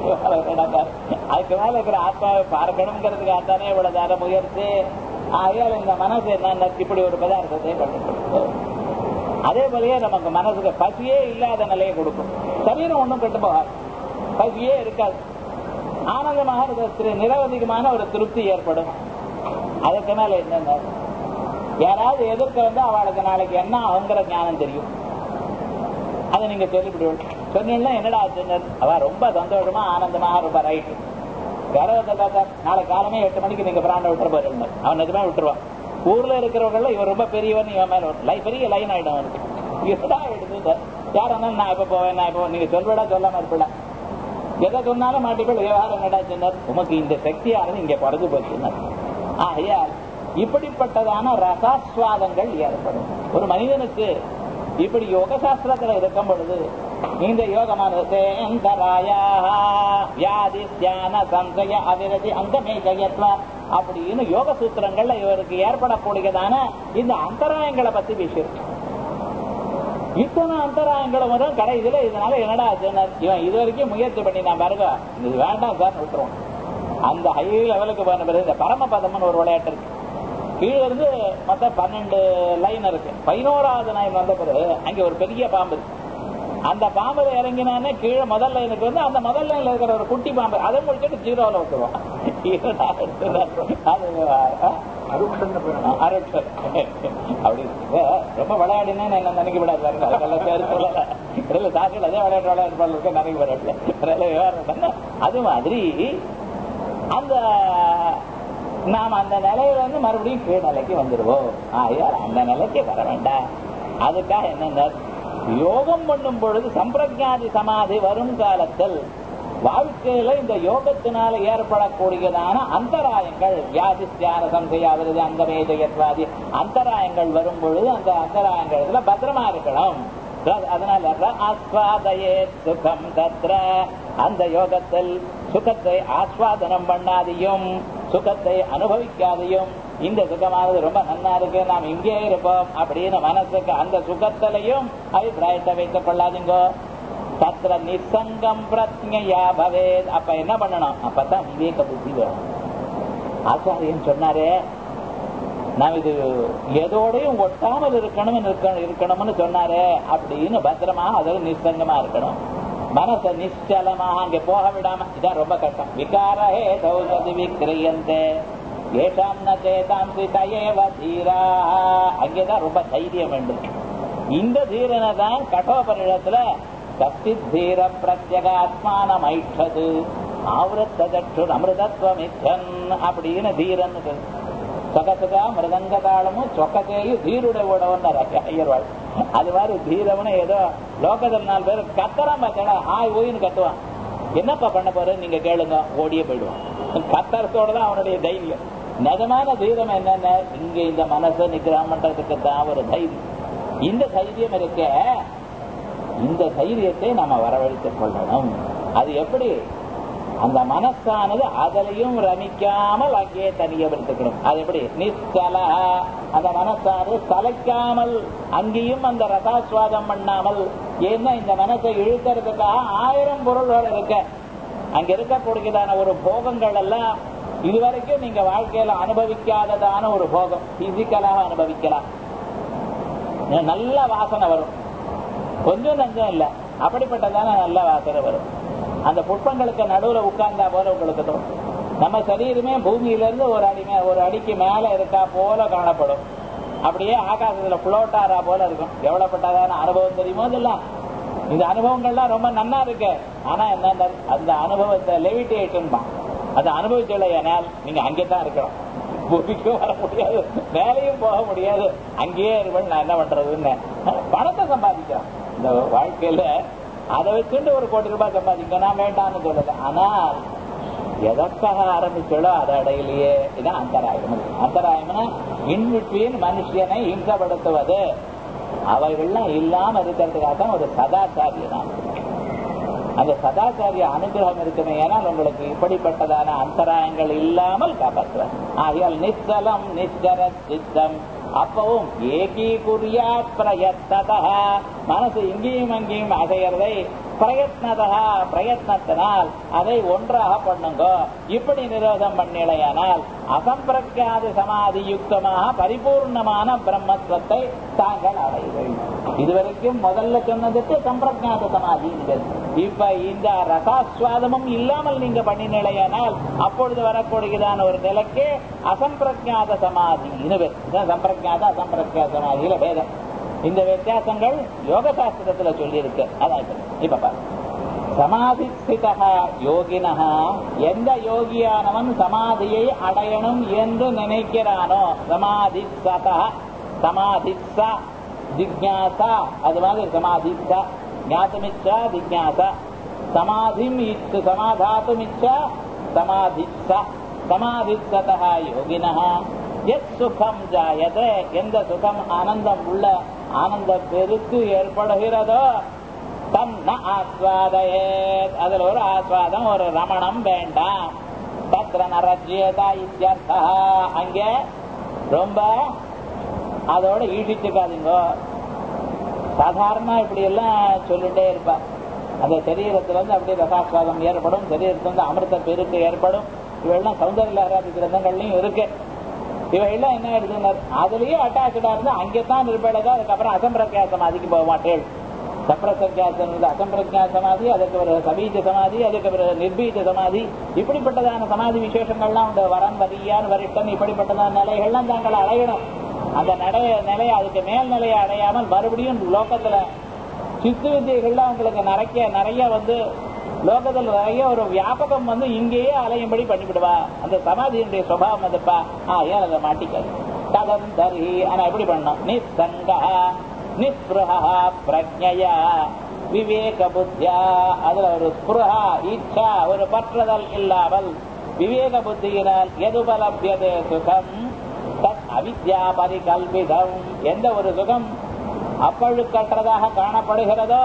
அதுக்கு மேல இருக்கிற ஆத்மாவை பார்க்கணுங்கிறதுக்காக தானே இவ்வளவு தான முயற்சி ஆகையால் இந்த மனசு என்ன இப்படி ஒரு பதார்த்தத்தை கண்டுபிடிக்கும் அதே போலயே நமக்கு மனசுக்கு பசியே இல்லாத நிலையை கொடுக்கும் சரீரம் ஒன்றும் கெட்டு போகாது பசியே இருக்காது ஆனந்தமாக இருக்கிற நிரவதிகமான ஒரு திருப்தி ஏற்படும் அதுக்கு மேல என்னங்க யாராவது எதிர்க்க வந்து அவளுக்கு நாளைக்கு என்ன ஆகுங்கிற ஞானம் தெரியும் அதை நீங்க சொல்லிவிடுவோம் சொன்னீங்கன்னா என்னடா ஆச்சுன்னு அவ ரொம்ப சந்தோஷமா ஆனந்தமாக ரொம்ப ரைட்டு கரவத்தை பார்த்தா நாளை காலமே எட்டு மணிக்கு நீங்க பிராண்ட விட்டுற போறீங்க அவன் நிஜமா விட்டுருவான் ஊர்ல இருக்கிறவங்கள இவன் ரொம்ப பெரியவன் இவன் மேல லைஃப் பெரிய லைன் ஆயிடும் அவனுக்கு என்னடா எடுத்து யார் வந்தாலும் நான் இப்ப போவேன் நான் இப்போ நீங்க சொல்விடா சொல்லாம இருப்பிடா எதை சொன்னாலும் மாட்டிப்போம் விவகாரம் என்னடா சொன்னார் உமக்கு இந்த சக்தியானது இங்க குறைஞ்சு போச்சுன்னார் ஆகையா இப்படிப்பட்டதான ரசாஸ்வாதங்கள் ஏற்படும் ஒரு மனிதனுக்கு இப்படி யோக சாஸ்திரத்துல இருக்கும் பொழுது இந்த யோகமானது வியாதி தியான சந்தய அவிரதி அங்கமே ஜெயத்வா அப்படின்னு யோக சூத்திரங்கள்ல இவருக்கு ஏற்படக்கூடியதான இந்த அந்தராயங்களை பத்தி பேசியிருக்கு இத்தனை அந்தராயங்களும் வரும் கடைசியில இதனால என்னடா ஆச்சுன்னா இவன் இது வரைக்கும் முயற்சி பண்ணி நான் பாருங்க இது வேண்டாம் சார் விட்டுருவோம் அந்த ஹை லெவலுக்கு போன பிறகு இந்த பரமபதம்னு ஒரு விளையாட்டு இருக்கு கீழே இருந்து மொத்தம் பன்னெண்டு லைன் இருக்கு பதினோராவது லைன் வந்த பிறகு அங்க ஒரு பெரிய பாம்பு இருக்கு அந்த பாம்பு இறங்கினானே கீழே முதல் லைனுக்கு வந்து அந்த முதல் லைன்ல இருக்கிற ஒரு குட்டி பாம்பு அதை முடிச்சுட்டு ஜீரோல விட்டுருவான் அருட்சர் அப்படி இருக்கு. ரொம்ப விளையாடினா என்ன நினைக்க விடாது பாருங்க அதுக்கெல்லாம் பேர் சொல்லல இதுல சாக்கள் அதே விளையாட்டு விளையாட்டு போல இருக்க நினைக்க விடாது அது மாதிரி அந்த நாம் அந்த நிலையில இருந்து மறுபடியும் கீழ் நிலைக்கு வந்துடுவோம் ஆகையால் அந்த நிலைக்கு வர வேண்டாம் அதுக்காக என்னங்க யோகம் பண்ணும் பொழுது சம்பிரஜாதி சமாதி வரும் காலத்தில் வாழ்க்கையில இந்த யோகத்தினால ஏற்படக்கூடியதான அந்தராயங்கள் வியாதி தியான சந்தையாவது அங்கமேதயத்வாதி அந்தராயங்கள் வரும் பொழுது அந்த அந்தராயங்கள் பத்திரமா இருக்கணும் அதனால ஆஸ்வாதையே சுகம் தத்ர அந்த யோகத்தில் சுகத்தை ஆஸ்வாதனம் பண்ணாதையும் சுகத்தை அனுபவிக்காதையும் இந்த சுகமானது ரொம்ப நன்னா இருக்கு நாம் இங்கே இருப்போம் அப்படின்னு மனசுக்கு அந்த சுகத்திலையும் அபிப்பிராயத்தை வைத்துக் கொள்ளாதீங்கோ தத்திர நிசங்கம் பிரத்யா பவேத் அப்ப என்ன பண்ணணும் அப்பதான் விவேக புத்தி வேணும் ஆச்சாரியன் சொன்னாரே நாம் இது எதோடையும் ஒட்டாமல் இருக்கணும் இருக்கணும்னு சொன்னாரே அப்படின்னு பத்திரமா அதில் நிசங்கமா இருக்கணும் மனச நிச்சலமாக அங்க போக விடாம இதான் ரொம்ப கஷ்டம் விகாரஹே தௌசதி விக்கிரியந்தே ஏஷாம் ந சேதாம் சிதயேவ தீரா அங்கேதான் ரொம்ப தைரியம் வேண்டும் இந்த தீரனை தான் கடோபரிடத்துல கஸ்தித் தீர பிரத்யகாத்மான மைஷது ஆவரத்ததற்று அமிர்தத்வமிச்சன் அப்படின்னு தீரன் சொகசுகா மிருதங்க தாளமும் சொக்கத்தையு தீருட விடவன்னார் ஐயர்வாள் அது மாதிரி தீரவனு ஏதோ லோகத்தில் நாலு பேர் கத்தறான் பார்த்தா ஆய் ஓயின்னு கத்துவான் என்னப்பா பண்ண போற நீங்க கேளுங்க ஓடியே போயிடுவான் கத்தரத்தோட தான் அவனுடைய தைரியம் நிஜமான தீரம் என்னென்ன இங்க இந்த மனசை நிகிரகம் பண்றதுக்கு தான் ஒரு தைரியம் இந்த தைரியம் இருக்க இந்த தைரியத்தை நம்ம வரவழைத்துக் கொள்ளணும் அது எப்படி அந்த மனசானது அதிலையும் ரமிக்காமல் அங்கே தனிய வைத்துக்கணும் அது எப்படி நிச்சல அந்த மனசானது சலைக்காமல் அங்கேயும் அந்த ரசாஸ்வாதம் பண்ணாமல் ஏன்னா இந்த மனசை இழுக்கிறதுக்காக ஆயிரம் பொருள்கள் இருக்க அங்க இருக்கக்கூடியதான ஒரு போகங்கள் எல்லாம் இதுவரைக்கும் நீங்க வாழ்க்கையில அனுபவிக்காததான ஒரு போகம் பிசிக்கலாக அனுபவிக்கலாம் நல்ல வாசனை வரும் கொஞ்சம் நஞ்சம் இல்ல அப்படிப்பட்டதான நல்ல வாசனை வரும் அந்த புஷ்பங்களுக்கு நடுவுல உட்கார்ந்தா போல உங்களுக்கு தோணும் நம்ம சரீரமே பூமியில இருந்து ஒரு அடி மே- ஒரு அடிக்கு மேல இருக்கா போல காணப்படும் அப்படியே ஆகாசத்துல புளோட் ஆறா போல இருக்கும் எவ்வளவுப்பட்டதான அனுபவம் தெரியுமோ இதெல்லாம் இந்த அனுபவங்கள்லாம் ரொம்ப நன்னா இருக்கு ஆனா என்ன அந்த அனுபவத்தை லெவிடேஷன் தான் அதை அனுபவிச்சலையானால் நீங்க அங்கே தான் இருக்கணும் பூமிக்கும் வர முடியாது வேலையும் போக முடியாது அங்கேயே இருப்பேன் நான் என்ன பண்றதுன்னு பணத்தை சம்பாதிக்கிறோம் இந்த வாழ்க்கையில அதை வச்சுட்டு ஒரு கோடி ரூபாய் சம்பாதிக்க நான் வேண்டாம்னு சொல்லல ஆனால் எதற்காக ஆரம்பிச்சோளோ அதை அடையிலேயே இதான் அந்தராயம் அந்தராயம்னா இன்பிட்வீன் மனுஷனை இன்பப்படுத்துவது அவைகள்லாம் இல்லாம இருக்கிறதுக்காக தான் ஒரு சதாச்சாரியனா அந்த சதாச்சாரிய அனுகிரகம் இருக்குமே ஏனால் உங்களுக்கு இப்படிப்பட்டதான அந்தராயங்கள் இல்லாமல் காப்பாற்றுவார் ஆகையால் நிச்சலம் நிச்சர சித்தம் அப்பவும் ஏகீகுரியா பிரயத்னதா மனசு இங்கேயும் அங்கேயும் அசையறதை பிரயத்னதா பிரயத்னத்தினால் அதை ஒன்றாக பண்ணுங்க இப்படி நிரோதம் பண்ணிலையானால் அசம்பிரக்யாத சமாதி யுக்தமாக பரிபூர்ணமான பிரம்மத்துவத்தை தாங்கள் அடைவீர்கள் இதுவரைக்கும் முதல்ல சொன்னதுக்கு சம்பிரஜாத சமாதி இப்ப இந்த ரசாஸ்வாதமும் இல்லாமல் நீங்க பண்ணினிலையானால் அப்பொழுது வரக்கூடியதான ஒரு நிலைக்கு அசம்பிரஜாத சமாதி சம்பிரஜாத அசம்பிரஜாத சமாதியில பேதம் இந்த வித்தியாசங்கள் யோக சாஸ்திரத்துல சொல்லி இருக்கு அதான் இப்ப. இப்ப பாரு சமாதி ஸ்திதா யோகினஹா எந்த யோகியானவன் சமாதியை அடையணும் என்று நினைக்கிறானோ சமாதி சதா சமாதிசா ஜிக்ஞாசா அது மாதிரி சமாதிசா ஞாத்தமிச்சா ஜிக்ஞாசா சமாதிம் இச்சு சமாதாத்துமிச்சா சமாதிசா சமாதிசதா யோகினஹ எத் சுகம் ஜாயதே எந்த சுகம் ஆனந்தம் உள்ள ஆனந்த பெருக்கு ஏற்படுகிறதோ தம் ந ஆஸ்வாதயே அதுல ஒரு ஆஸ்வாதம் ஒரு ரமணம் வேண்டாம் தத்ர நரஜ்யதா இத்தியர்த்தா அங்கே ரொம்ப அதோட ஈடிச்சுக்காதீங்க சாதாரணமா இப்படி எல்லாம் சொல்லிட்டே இருப்பா அந்த சரீரத்துல இருந்து அப்படியே ரசாஸ்வாதம் ஏற்படும் சரீரத்துல இருந்து அமிர்த பெருக்கு ஏற்படும் இவையெல்லாம் சௌந்தர்ய லகராதி கிரந்தங்கள்லயும் இருக்கு இவையெல்லாம் என்ன எடுத்துனர் அதுலயே அட்டாச்சடா இருந்து அங்கேதான் இருப்பேடா அதுக்கப்புறம் அசம்பிரக்கியா சமாதிக்கு போக மாட்டேன் சப்ரசங்கியாசம் அசம்பிரஜா சமாதி அதுக்கு ஒரு சபீஜ சமாதி அதுக்கு ஒரு நிர்பீஜ சமாதி இப்படிப்பட்டதான சமாதி விசேஷங்கள்லாம் உண்டு வரன் வரியான் வரிட்டன் இப்படிப்பட்டதான நிலைகள்லாம் தாங்கள் அடையணும் அந்த நிலைய நிலையை அதுக்கு மேல் நிலையை அடையாமல் மறுபடியும் லோகத்துல சித்து வித்தியைகள்லாம் உங்களுக்கு நிறைய நிறைய வந்து லோகத்தில் நிறைய ஒரு வியாபகம் வந்து இங்கேயே அலையும்படி பண்ணிவிடுவா அந்த சமாதியினுடைய சுபாவம் அதுப்பா ஆ ஏன் அதை மாட்டிக்காது ததம் தரி ஆனா எப்படி பண்ணணும் நிசங்கா நிஸ்பிருஹா பிரஜையா விவேக புத்தியா அதுல ஒரு ஸ்பிருஹா இச்சா ஒரு பற்றுதல் இல்லாமல் விவேக புத்தியினால் எதுபலபியதே சுகம் தத் அவித்யா பரிகல்பிதம் எந்த ஒரு சுகம் அப்பழுக்கற்றதாக காணப்படுகிறதோ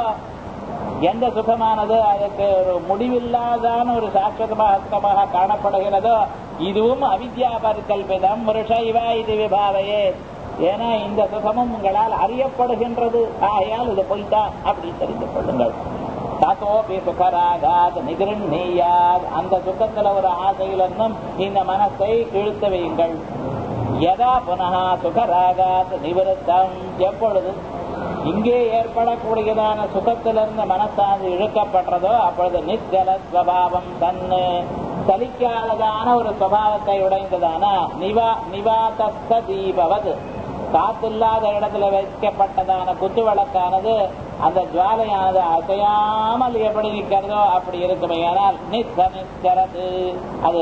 எந்த சுகமானது அதுக்கு ஒரு முடிவில்லாதான ஒரு சாஸ்வதமாக காணப்படுகிறதோ இதுவும் அவித்யா பரிகல்பிதம் முருஷைவ இது விபாவையே ஏன்னா இந்த சுகமும் உங்களால் அறியப்படுகின்றது ஆகையால் இது பொய்தான் அப்படின்னு தெரிந்து கொள்ளுங்கள் தத்தோபி சுகராகாத் நிகிருண்ணியாத் அந்த சுகத்துல ஒரு ஆசையிலிருந்தும் இந்த மனசை இழுத்து வையுங்கள் எதா புனக சுகராகாத் நிவிருத்தம் எப்பொழுது இங்கே ஏற்படக்கூடியதான சுகத்திலிருந்து மனசானது இழுக்கப்படுறதோ அப்பொழுது நிச்சல ஸ்வபாவம் தன்னு சலிக்காததான ஒரு சுவாவத்தை உடைந்ததான நிவா நிவாதஸ்த தீபவது காத்தில்லாத இடத்துல வைக்கப்பட்டதான குத்து விளக்கானது அந்த ஜுவாலையானது அசையாமல் எப்படி நிற்கிறதோ அப்படி இருக்குமே ஆனால் நிச்ச நிச்சரது அது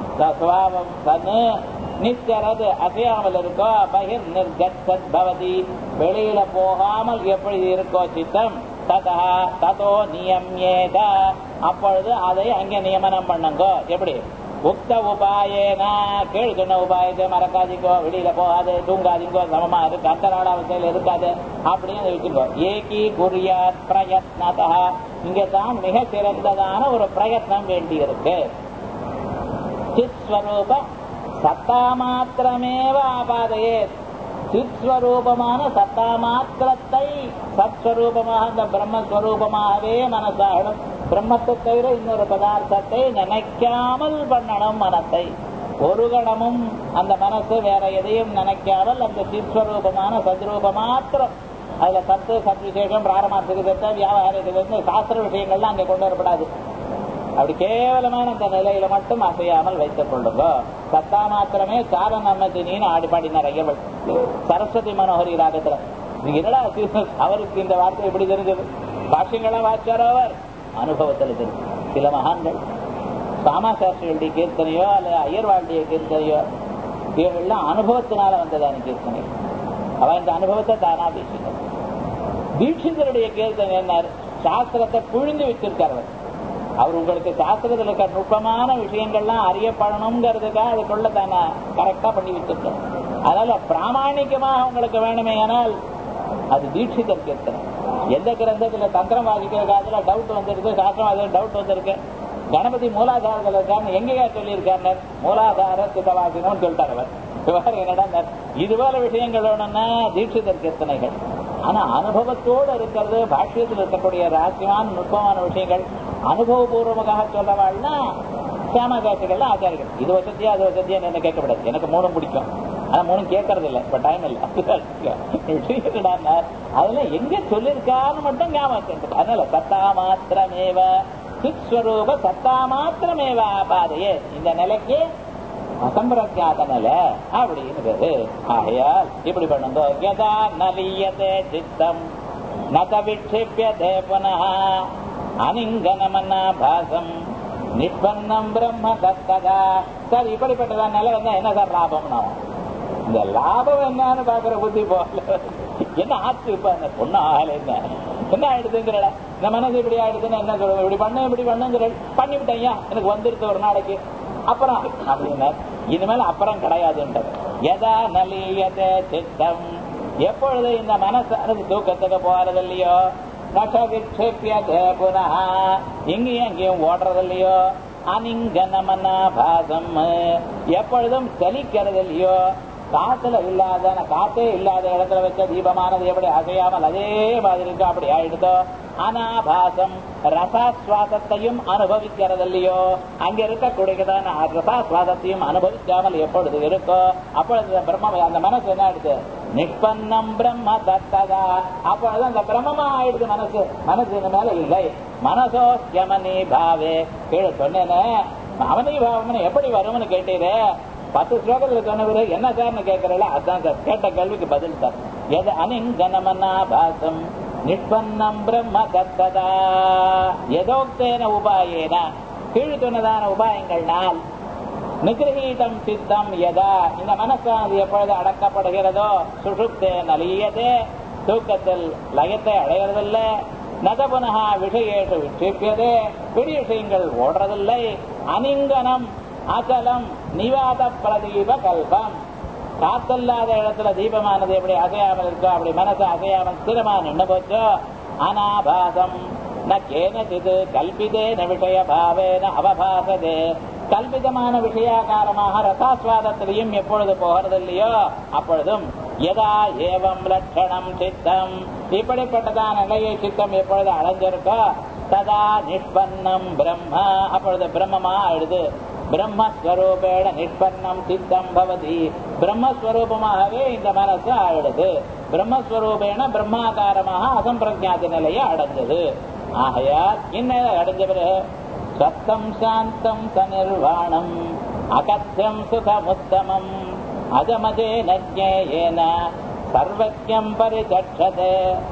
சுவாவம் தன்னு நிச்சரது அசையாமல் இருக்கோ பகிர் நிர்கத் பவதி வெளியில போகாமல் எப்படி இருக்கோ சித்தம் ததா ததோ நியம்யேத அப்பொழுது அதை அங்கே நியமனம் பண்ணுங்க எப்படி உக்த உபாயேன கீழ் சொன்ன உபாயத்தை மறக்காதீங்கோ வெளியில போகாது தூங்காதீங்கோ சமமா இருக்கு அந்த நாளாவத்தையில் இருக்காது அப்படின்னு வச்சுக்கோ ஏகி குரியாத் பிரயத்னதா இங்க தான் மிக சிறந்ததான ஒரு பிரயத்னம் வேண்டி இருக்கு சிஸ்வரூப சத்தா மாத்திரமேவ ஆபாதையே சித்ஸ்வரூபமான சத்தா மாத்திரத்தை சத்ஸ்வரூபமாக அந்த பிரம்மஸ்வரூபமாகவே மனசாகணும் பிரம்மத்தை தவிர இன்னொரு பதார்த்தத்தை நினைக்காமல் பண்ணணும் மனத்தை ஒரு கணமும் அந்த மனசு வேற எதையும் நினைக்காமல் அந்த சிஸ்வரூபமான சத்ரூப மாத்திரம் அதுல சத்து சத் விசேஷம் பிராரமார்த்தத்துக்கு தத்த வியாபாரத்துக்கு சாஸ்திர விஷயங்கள்லாம் அங்கே கொண்டு வரப்படாது அப்படி கேவலமான அந்த நிலையில மட்டும் அசையாமல் வைத்துக் கொள்ளுங்க சத்தா மாத்திரமே சார நம்மத்தினின்னு ஆடி பாடினார் ஐயவள் சரஸ்வதி மனோகரி ராகத்துல இது என்னடா இது? அவருக்கு இந்த வார்த்தை எப்படி தெரிஞ்சது பாஷ்யங்களா வாச்சாரோ அவர் அனுபவத்தில் தெரிஞ்சு சில மகான்கள் சாமாசாஸ்திரிகளுடைய கீர்த்தனையோ அல்லது ஐயர்வாளுடைய கீர்த்தனையோ இவர்கள்லாம் அனுபவத்தினால வந்ததான கீர்த்தனை அவ இந்த அனுபவத்தை தானா பேசினார் தீட்சிதருடைய கீர்த்தனை என்ன சாஸ்திரத்தை புழிந்து வச்சிருக்கார் அவர் அவர் உங்களுக்கு சாஸ்திரத்தில் இருக்க நுட்பமான விஷயங்கள்லாம் அறியப்படணுங்கிறதுக்காக அதுக்குள்ள தானே கரெக்டா பண்ணி வச்சிருக்கார் அதனால பிராமணிகமாக உங்களுக்கு வேணுமே ஆனால் அது தீட்சிதர் கீர்த்தனை எந்த கிரந்தத்துல தந்திரம் வாசிக்கிற காலத்துல டவுட் வந்துருக்கு சாஸ்திரம் அது டவுட் வந்திருக்கு கணபதி மூலாதாரத்தில் இருக்கான்னு எங்கேயா சொல்லியிருக்காரு மூலாதார சித்தவாசினம்னு சொல்லிட்டார் அவர் இவ்வாறு என்னடா இது போல விஷயங்கள் வேணும்னா தீட்சிதர் கீர்த்தனைகள் ஆனா அனுபவத்தோடு இருக்கிறது பாஷ்யத்தில் இருக்கக்கூடிய ரகசியமான நுட்பமான விஷயங்கள் அனுபவபூர்வமாக சொல்றவாள்னா சியாமகாசிகள்லாம் ஆச்சாரிகள் இது வசதியா அது வசதியா என்ன கேட்கக்கூடாது எனக்கு மூணும் பிடிக்கும் ஆனா மூணும் கேட்கறது இல்லை இப்ப டைம் இல்லை அதுல எங்க சொல்லியிருக்கான்னு மட்டும் ஞாபகம் அதனால சத்தா மாத்திரமேவ சிஸ்வரூப சத்தா மாத்திரமேவ ஆபாதையே இந்த நிலைக்கு அசம்பிரஜாத நிலை அப்படிங்கிறது ஆகையால் இப்படி பண்ணுங்க யதா நலியதே சித்தம் நக விட்சிப்பியதே புனः அனிங்கனமன்னா பாசம் நிஷ்பன்னம் பிரம்ம தத்ததா சார் இப்படிப்பட்டதா நிலை வந்தா என்ன சார் லாபம்னா இந்த லாபம் என்னன்னு பாக்குற புத்தி போகல என்ன ஆச்சு இப்ப அந்த பொண்ணு ஆகல என்ன என்ன ஆயிடுதுங்கிறட இந்த மனசு இப்படி ஆயிடுதுன்னு என்ன சொல்றது இப்படி பண்ண இப்படி பண்ணுங்கிற பண்ணிவிட்டேன் எனக்கு வந்துருது ஒரு நாளைக்கு அப்புறம் அப்படின்னா இனிமேல் அப்புறம் கிடையாதுன்றது எதா நலியத சித்தம் எப்பொழுது இந்த மனசு தூக்கத்துக்கு போறது இல்லையோ நகவிட்சேபியதே புனः இங்கேயும் அங்கேயும் ஓடுறது இல்லையோ அனிங்கனமனா பாசம் எப்பொழுதும் சலிக்கிறது இல்லையோ காத்துல இல்லாத காத்தே இல்லாத இடத்துல வச்ச தீபமானது எப்படி அசையாமல் அதே மாதிரி இருக்கு அப்படி ஆயிடுதோ அனாபாசம் ரசாஸ்வாதத்தையும் அனுபவிக்கிறது இல்லையோ அங்க இருக்கக்கூடியதான ரசாஸ்வாதத்தையும் அனுபவிக்காமல் எப்பொழுது இருக்கோ அப்பொழுது பிரம்ம அந்த மனசு என்ன ஆயிடுது நிஷ்பன்னம் பிரம்ம தத்ததா அப்பொழுது அந்த பிரம்மமா ஆயிடுது மனசு மனசு இந்த மேல இல்லை மனசோ யமனி பாவே கீழே சொன்னேனே அவனி பாவம்னு எப்படி வரும்னு கேட்டீரே பத்து ஸ்லோகத்துல சொன்னவரு என்ன சார்னு கேட்கறல அதான் சார் கேட்ட கேள்விக்கு பதில் சார் எது அனிங்கனமன்னா பாசம் நிஷ்பன்னம் பிரம்ம தத்ததா எதோக்தேன உபாயேன கீழ் சொன்னதான உபாயங்கள்னால் நிகிரகீதம் சித்தம் எதா இந்த மனசானது எப்பொழுது அடக்கப்படுகிறதோ சுஷுப்தே நலியதே தூக்கத்தில் லயத்தை அடைகிறதில்லை நதபுனகா விஷயேஷு விட்சிப்பியதே விஷயங்கள் ஓடுறதில்லை அனிங்கனம் அகலம் நிவாத பிரதீப கல்பம் காத்தல்லாத இடத்துல தீபமானது எப்படி அசையாமல் இருக்கோ அப்படி மனசு அசையாமல் ஸ்திரமா நின்று போச்சோ அனாபாசம் ந கேனசிது கல்பிதேன விஷய பாவேன அவபாசதே கல்பிதமான விஷயாகாரமாக ரசாஸ்வாதத்திலையும் எப்பொழுது போகிறது இல்லையோ அப்பொழுதும் எதா ஏவம் லட்சணம் சித்தம் இப்படிப்பட்டதான நிலையை சித்தம் எப்பொழுது அடைஞ்சிருக்கோ ததா நிஷ்பன்னம் பிரம்ம அப்பொழுது பிரம்மமா ஆயிடுது பிரம்மஸ்வரூபேட நிஷ்பன்னம் சித்தம் பவதி பிரம்மஸ்வரூபமாகவே இந்த மனசு ஆயிடுது பிரம்மஸ்வரூபேன பிரம்மாகாரமாக அசம்பிரஜாத நிலையை அடைஞ்சது ஆகையால் என்ன அடைஞ்ச பிறகு சத்தம் சாந்தம் சநிர்வாணம் அகத்தியம் சுகமுத்தமம் அஜமஜே நஜ்ஞேயேன சர்வஜம் பரிச்சட்சதே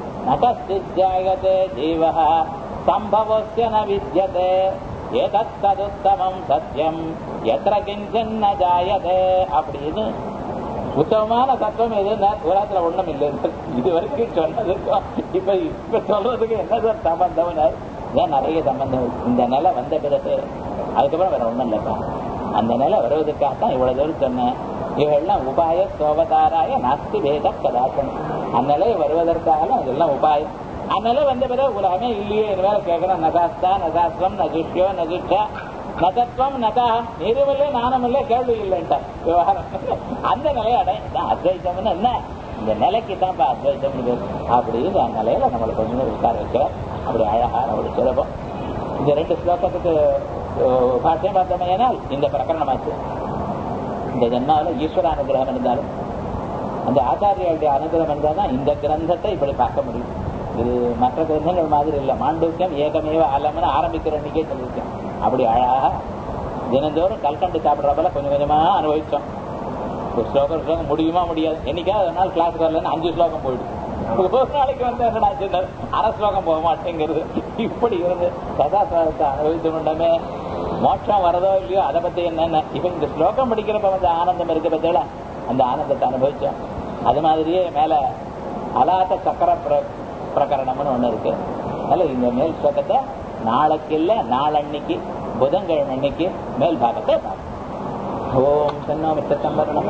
நகஸ்திஜாயதே ஜீவः சம்பவஸ்ய ந வித்யதே ஏதத்ததுத்தமம் சத்தியம் எத்திர கிஞ்சன் ந ஜாயதே அப்படின்னு உத்தமமான தத்துவம் எதுன்னா உலகத்துல ஒண்ணும் இல்லை இது வரைக்கும் சொன்னதுக்கும் இப்ப இப்ப சொல்றதுக்கு என்ன சார் சம்பந்தம் ஏன் நிறைய சம்பந்தம் இருக்கு. இந்த நிலை வந்த பிறகு அதுக்கப்புறம் வேற ஒண்ணும் இல்லப்பா அந்த நிலை வருவதற்காகத்தான் இவ்வளவு தூரம் சொன்னேன் இவையெல்லாம் உபாய சோபதாராய நாஸ்தி வேத கதாசன் அந்நிலை வருவதற்காக அதெல்லாம் உபாயம் அந்நிலை வந்த பிறகு உலகமே இல்லையே இனிமேல கேட்கணும் நகாஸ்தா நகாஸ்திரம் நகிஷ்யோ நகிஷா நகத்துவம் நகா நீருமில்லை நானுமில்லை கேள்வி இல்லைன்ட்டார் விவகாரம் அந்த நிலையை அடை இதான் அத்வைத்தம்னு என்ன இந்த நிலைக்கு தான் அத்வைத்தம் அப்படின்னு அந்த நிலையில நம்மளை கொஞ்சம் உட்கார வைக்கிறோம் அப்படி அழகான ஒரு சுலபம் இந்த ரெண்டு ஸ்லோகத்துக்கு பாட்டியம் பார்த்தோமையானால் இந்த பிரகரணமாச்சு இந்த ஜென்மாவில் ஈஸ்வர அனுகிரகம் இருந்தாலும் அந்த ஆச்சாரியாவுடைய அனுகிரகம் இருந்தால் தான் இந்த கிரந்தத்தை இப்படி பார்க்க முடியும் இது மற்ற கிரந்தங்கள் மாதிரி இல்லை மாண்டூக்கியம் ஏகமேவ அலம்னு ஆரம்பிக்கிற அன்னைக்கே சொல்லியிருக்கேன் அப்படி அழகா தினந்தோறும் கல்கண்டு சாப்பிட்ற போல கொஞ்சம் கொஞ்சமா அனுபவிச்சோம் ஒரு ஸ்லோகம் ஒரு ஸ்லோகம் முடியுமா முடியாது என்னைக்காவது ஒரு நாள் கிளாஸுக்கு வரலன்னு அஞ்சு ஸ்லோகம் போயிடுது ஒரு நாளைக்கு வந்து என்னடா சொன்னார் அரை ஸ்லோகம் போக மாட்டேங்கிறது இப்படி இருந்து சதாசாரத்தை அனுபவித்து கொண்டமே மோட்சம் வரதோ இல்லையோ அதை பத்தி என்னென்ன இப்ப இந்த ஸ்லோகம் படிக்கிறப்ப வந்து ஆனந்தம் இருக்க பத்தியில அந்த ஆனந்தத்தை அனுபவிச்சோம் அது மாதிரியே மேல அலாத்த சக்கர பிர பிரகரணம்னு ஒண்ணு இருக்கு அதனால இந்த மேல் ஸ்லோகத்தை நாளைக்கு இல்ல நாளன்னைக்கு புதன்கிழமை அன்னைக்கு மேல் பாகத்தை பார்ப்போம் ஓம் சன்னோ மிச்சம் வரணம்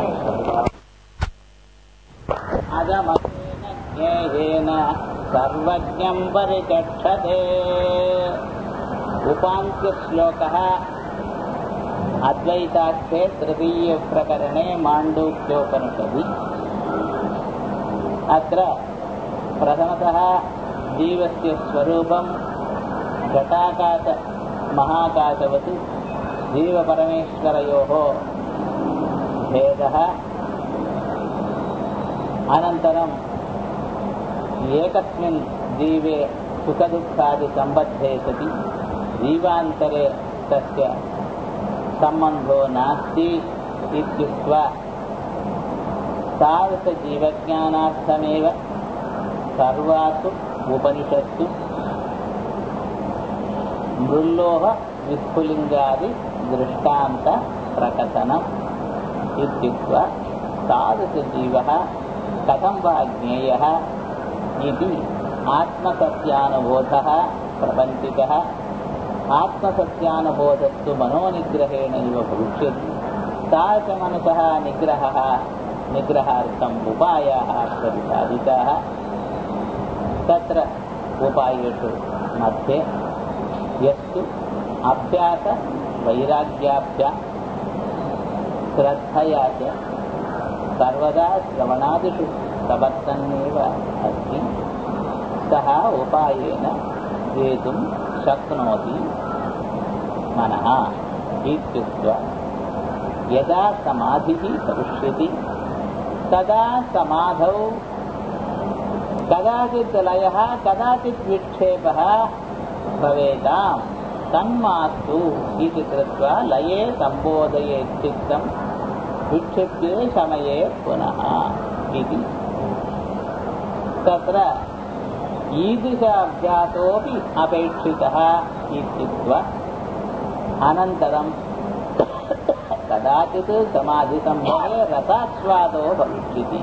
अजमतेन ज्ञेयेन सर्वज्ञं परिचक्षते उपान्त्यश्लोकः अद्वैताख्ये तृतीयप्रकरणे माण्डूक्योपनिषदि अत्र प्रथमतः जीवस्य स्वरूपं घटाकाश महाकाशवत् जीवपरमेश्वरयोः भेदः अनन्तरम् एकस्मिन् जीवे सुखदुःखादिसम्बद्धे सति जीवान्तरे तस्य सम्बन्धो नास्ति इत्युक्त्वा तादृशजीवज्ञानार्थमेव सर्वासु उपनिषत्सु मृल्लोह विस्फुलिङ्गादि दृष्टान्तप्रकथनम् इत्युक्त्वा तादृशजीवः कथं वा ज्ञेयः इति आत्मसत्यानुबोधः प्रपञ्चिकः आत्मसत्यानुबोधस्तु मनोनिग्रहेण इव भविष्यति तादृशमनसः निग्रहः निग्रहार्थम् उपायाः प्रतिपादिताः तत्र उपायेषु मध्ये यस्तु अभ्यासवैराग्याभ्या श्रद्धया च सर्वदा श्रवणादिषु प्रवर्तन्नेव अस्ति सः उपायेन जेतुं शक्नोति मनः इत्युक्त्वा यदा समाधिः भविष्यति तदा समाधौ कदाचित् लयः कदाचित् विक्षेपः भवेताम् तन्मास्तु इति कृत्वा लये सम्बोधये चित्तम् विक्षिप्ते समये पुनः इति तत्र ईदृश अभ्यासोऽपि अपेक्षितः इत्युक्त्वा अनन्तरं कदाचित् समाधिसम्भवे रसास्वादो भविष्यति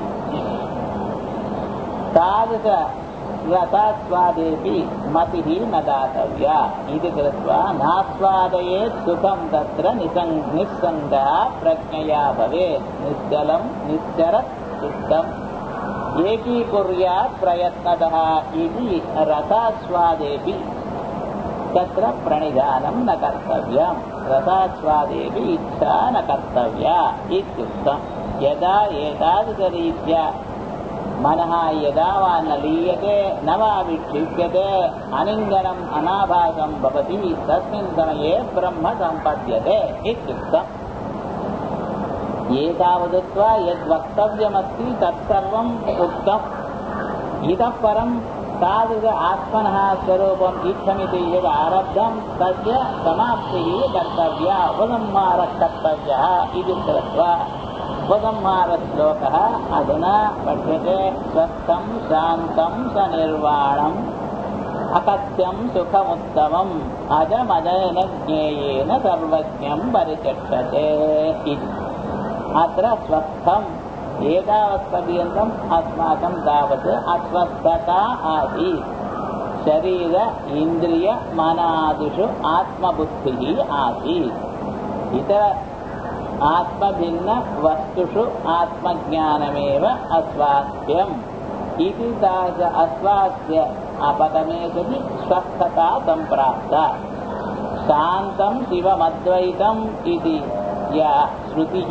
तादृश रसास्वादेऽपि मतिः न दातव्या इति कृत्वा नास्वादयेत् सुखं तत्र निसङ् निस्सङ्गः प्रज्ञया भवेत् निश्चलं निश्चरत् चित्तम् एकीकुर्यात् प्रयत्नतः इति रसास्वादेऽपि तत्र प्रणिधानं न कर्तव्यम् रसास्वादेऽपि इच्छा न कर्तव्या इत्युक्तम् यदा एतादृशरीत्या मनः यदा वा न लीयते न वा विक्षिप्यते अनिङ्गनम् अनाभासं भवति तस्मिन् समये ब्रह्म सम्पद्यते इत्युक्तम् एतावदुक्त्वा यद्वक्तव्यमस्ति तत्सर्वम् उक्तम् इतः परं तादृश आत्मनः स्वरूपम् इत्थमिति यद् आरब्धं तस्य समाप्तिः कर्तव्या उपसंहारः कर्तव्यः इति कृत्वा उपसंहारश्लोकः अधुना पठ्यते स्वस्थं शान्तं सनिर्वाणम् अकथ्यं सुखमुत्तमम् अजमदन ज्ञेयेन सर्वज्ञं परिचक्षते इति अत्र स्वस्थम् एतावत्पर्यन्तम् अस्माकं तावत् अस्वस्थता आसीत् शरीर इन्द्रिय मनादिषु आत्मबुद्धिः आसीत् इतर आत्मभिन्नवस्तुषु आत्मज्ञानमेव अस्वास्थ्यम् इति तादृश अस्वास्थ्य अपगमे सति स्वस्थता सम्प्राप्ता शान्तं शिवमद्वैतम् इति या श्रुतिः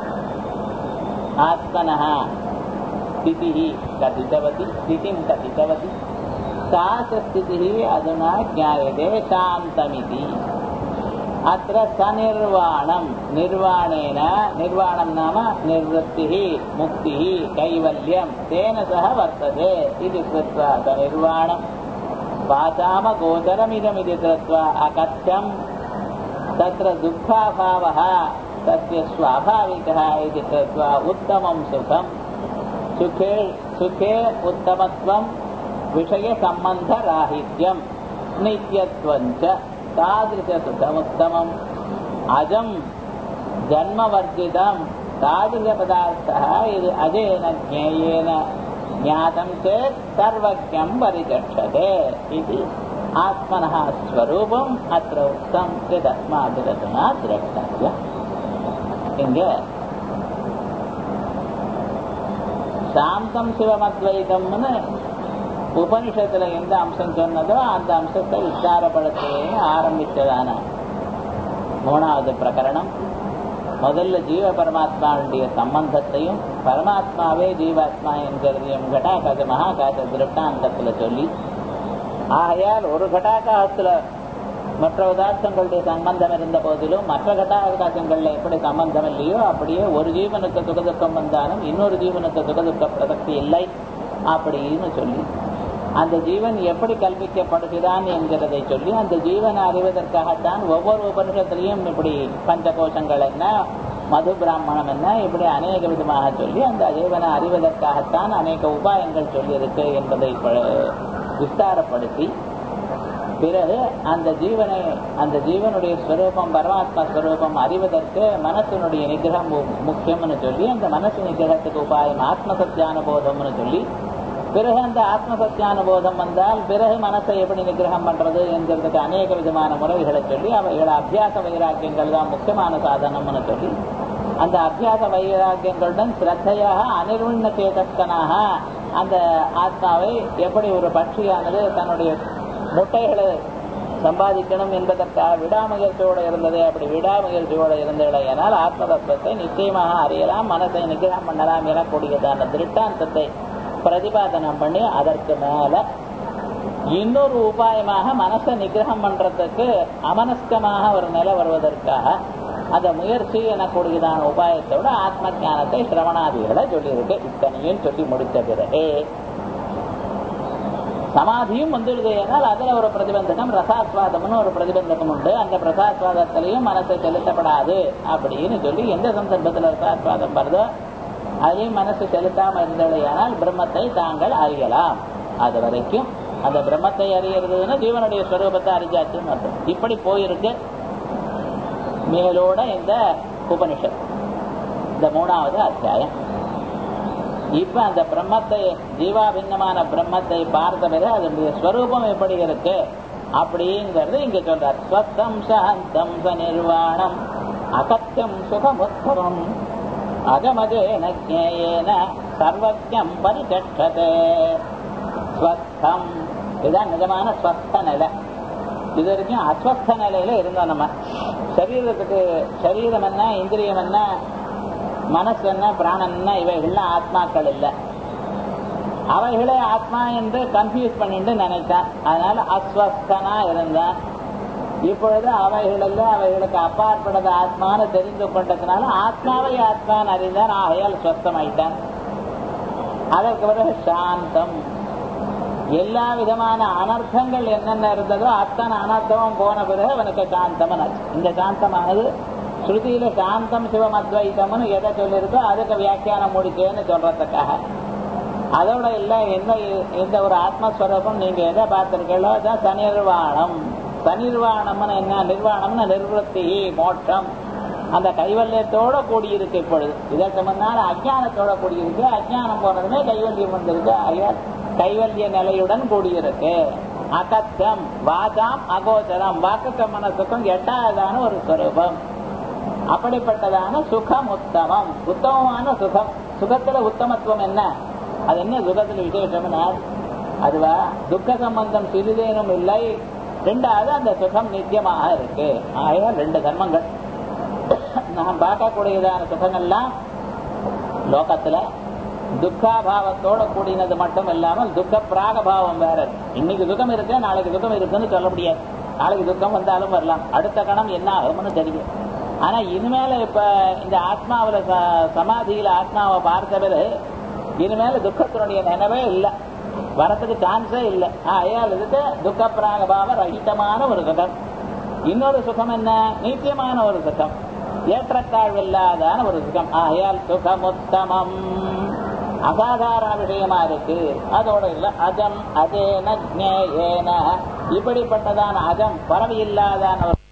आत्मनः स्थितिः कथितवती स्थितिं कथितवती सा च स्थितिः अधुना ज्ञायते शान्तमिति अत्र सनिर्वाणम् निर्वाणेन निर्वाणं नाम निर्वृत्तिः मुक्तिः कैवल्यं तेन सह वर्तते इति कृत्वा सनिर्वाणम् वाचामगोचरमिदमिति कृत्वा अकथ्यम् तत्र दुःखाभावः तस्य स्वाभाविकः इति कृत्वा उत्तमं सुखम् सुखे सुखे उत्तमत्वं विषयसम्बन्धराहित्यं नित्यत्वं च तादृशसुखमुत्तमम् अजं जन्मवर्जितं तादृशपदार्थः यदि अजेन ज्ञेयेन ज्ञातं चेत् सर्वज्ञं परिचक्षते इति आत्मनः स्वरूपम् अत्र उक्तं यदस्माभिरचना द्रष्टव्यम् இங்கே சாந்தம் சிவமத்வைதம்னு உபனிஷத்துல எந்த அம்சம் சொன்னதோ அந்த அம்சத்தை விசாரப்படுத்தவே ஆரம்பித்ததான மூணாவது பிரகரணம் முதல்ல ஜீவ பரமாத்மாவுடைய சம்பந்தத்தையும் பரமாத்மாவே ஜீவாத்மா என்கிறதையும் கடாகாச மகாகாச திருஷ்டாந்தத்துல சொல்லி ஆகையால் ஒரு கடாகாசத்துல மற்ற உதார்த்தங்களுடைய சம்பந்தம் இருந்த போதிலும் மற்ற கட்டாவகாசங்கள்ல எப்படி சம்பந்தம் இல்லையோ அப்படியே ஒரு ஜீவனுக்கு சுகதுக்கம் வந்தாலும் இன்னொரு ஜீவனுக்கு சுகதுக்க பிரசக்தி இல்லை அப்படின்னு சொல்லி அந்த ஜீவன் எப்படி கல்பிக்கப்படுகிறான் என்கிறதை சொல்லி அந்த ஜீவனை அறிவதற்காகத்தான் ஒவ்வொரு உபனிஷத்திலையும் இப்படி பஞ்சகோஷங்கள் என்ன மது பிராமணம் என்ன இப்படி அநேக விதமாக சொல்லி அந்த ஜீவனை அறிவதற்காகத்தான் அநேக உபாயங்கள் சொல்லியிருக்கு என்பதை விஸ்தாரப்படுத்தி பிறகு அந்த ஜீவனை அந்த ஜீவனுடைய ஸ்வரூபம் பரமாத்மா ஸ்வரூபம் அறிவதற்கு மனசினுடைய நிகிரகம் முக்கியம்னு சொல்லி அந்த மனசு நிகிரகத்துக்கு உபாயம் ஆத்ம சத்தியானுபோதம்னு சொல்லி பிறகு அந்த ஆத்ம சத்தியானுபோதம் வந்தால் பிறகு மனசை எப்படி நிகிரகம் பண்றது என்கிறதுக்கு அநேக விதமான முறைகளை சொல்லி அவைகளை அபியாச வைராக்கியங்கள் தான் முக்கியமான சாதனம்னு சொல்லி அந்த அபியாச வைராக்கியங்களுடன் சிரத்தையாக அனிர்வண்ண சேதஸ்கனாக அந்த ஆத்மாவை எப்படி ஒரு பட்சியானது தன்னுடைய முட்டைகளை சம்பாதிக்கணும் என்பதற்காக விடாமுயற்சியோடு இருந்தது அப்படி விடாமுயற்சியோடு இருந்தேனால் ஆத்ம தத்துவத்தை நிச்சயமாக அறியலாம் மனசை நிகிரம் பண்ணலாம் எனக்கூடியதான திருஷ்டாந்தத்தை பிரதிபாதனம் பண்ணி அதற்கு மேல இன்னொரு உபாயமாக மனசை நிகிரகம் பண்றதுக்கு அமனஸ்கமாக ஒரு நிலை வருவதற்காக அந்த முயற்சி எனக்கூடியதான உபாயத்தோட ஆத்ம ஞானத்தை சிரவணாதிகளை சொல்லியிருக்கு இத்தனையும் சொல்லி முடித்த பிறகு சமாதியும் வந்துடுது ஏனால் அதுல ஒரு பிரதிபந்தகம் ரசாஸ்வாதம்னு ஒரு பிரதிபந்தகம் உண்டு அந்த பிரசாஸ்வாதத்திலையும் மனசை செலுத்தப்படாது அப்படின்னு சொல்லி எந்த சந்தர்ப்பத்தில் ரசாஸ்வாதம் வருதோ அதையும் மனசு செலுத்தாம இருந்தடையானால் பிரம்மத்தை தாங்கள் அறியலாம் அது வரைக்கும் அந்த பிரம்மத்தை அறியறதுன்னா ஜீவனுடைய ஸ்வரூபத்தை அறிஞ்சாச்சுன்னு அர்த்தம் இப்படி போயிருக்கு மேலோட இந்த உபனிஷத் இந்த மூணாவது அத்தியாயம் இப்ப அந்த பிரம்மத்தை ஜீவாபின்னமான பிரம்மத்தை பார்த்த பிறகு அதனுடைய ஸ்வரூபம் எப்படி இருக்கு அப்படிங்கிறது இங்க சொல்றார் ஸ்வத்தம் சாந்தம் நிர்வாணம் அகத்தியம் சுகமுத்தமம் அகமஜேன ஜேயேன சர்வஜம் பரிசட்டதே ஸ்வஸ்தம் இதுதான் நிஜமான ஸ்வஸ்த நிலை இது வரைக்கும் அஸ்வஸ்த நிலையில இருந்தோம் நம்ம சரீரத்துக்கு சரீரம் என்ன இந்திரியம் என்ன மனசு என்ன பிராணன் என்ன இவைகள்லாம் ஆத்மாக்கள் இல்லை அவைகளே ஆத்மா என்று கன்ஃபியூஸ் பண்ணிட்டு நினைத்தான் அதனால அஸ்வஸ்தனா இருந்தான் இப்பொழுது அவைகளில் அவைகளுக்கு அப்பாற்பட்டது ஆத்மான்னு தெரிந்து கொண்டதுனால ஆத்மாவை ஆத்மான் அறிந்தான் ஆகையால் ஸ்வஸ்தமாயிட்டான் அதற்கு பிறகு சாந்தம் எல்லா விதமான அனர்த்தங்கள் என்னென்ன இருந்ததோ அத்தனை அனர்த்தமும் போன பிறகு அவனுக்கு சாந்தம் இந்த சாந்தமானது ஸ்ருதியில சாந்தம் சிவம் அத்வைத்தம்னு எதை சொல்லியிருக்கோ அதுக்கு வியாக்கியானம் முடிச்சேன்னு சொல்றதுக்காக அதோட இல்ல எந்த எந்த ஒரு ஆத்மஸ்வரூபம் நீங்க எதை பார்த்திருக்கீங்களோ அதான் சனிர்வாணம் சனிர்வாணம்னு என்ன நிர்வாணம்னு நிர்வத்தி மோட்சம் அந்த கைவல்யத்தோட கூடியிருக்கு இப்பொழுது இதற்கு முன்னால் அஜானத்தோட கூடியிருக்கு அஜானம் போனதுமே கைவல்யம் வந்திருக்கு ஆகையால் கைவல்ய நிலையுடன் கூடியிருக்கு அகத்தம் வாதாம் அகோச்சரம் வாக்குக்க மனசுக்கும் எட்டாவதான ஒரு ஸ்வரூபம் அப்படிப்பட்டதான சுகம் உத்தமம் உத்தமமான சுகம் சுகத்துல உத்தமத்துவம் என்ன அது என்ன சுகத்துல விசேஷம்னா அதுவா துக்க சம்பந்தம் சிறிதேனும் இல்லை ரெண்டாவது அந்த சுகம் நித்தியமாக இருக்கு ஆகையால் ரெண்டு தர்மங்கள் நாம் பார்க்கக்கூடியதான சுகங்கள்லாம் லோகத்துல துக்காபாவத்தோட கூடினது மட்டும் இல்லாமல் துக்க பிராகபாவம் வேற இன்னைக்கு சுகம் இருக்கு நாளைக்கு சுகம் இருக்குன்னு சொல்ல முடியாது நாளைக்கு துக்கம் வந்தாலும் வரலாம் அடுத்த கணம் என்ன ஆகும்னு தெரியும் ஆனா இனிமேல இப்ப இந்த ஆத்மாவில ச- சமாதியில ஆத்மாவை பார்த்த பிறகு இனிமேல துக்கத்தினுடைய நினைவே இல்லை வரத்துக்கு சான்ஸே இல்லை ஆயால் இதுக்கு துக்க பிராகபாவ ரகிதமான ஒரு சுகம் இன்னொரு சுகம் என்ன நித்தியமான ஒரு சுகம் ஏற்றத்தாழ்வில்லாதான ஒரு சுகம் ஆகையால் சுகமுத்தமம் அசாதாரண விஷயமா இருக்கு அதோட இல்ல அஜம் அதேன ஜேயேன இப்படிப்பட்டதான அஜம் பறவை இல்லாதான ஒரு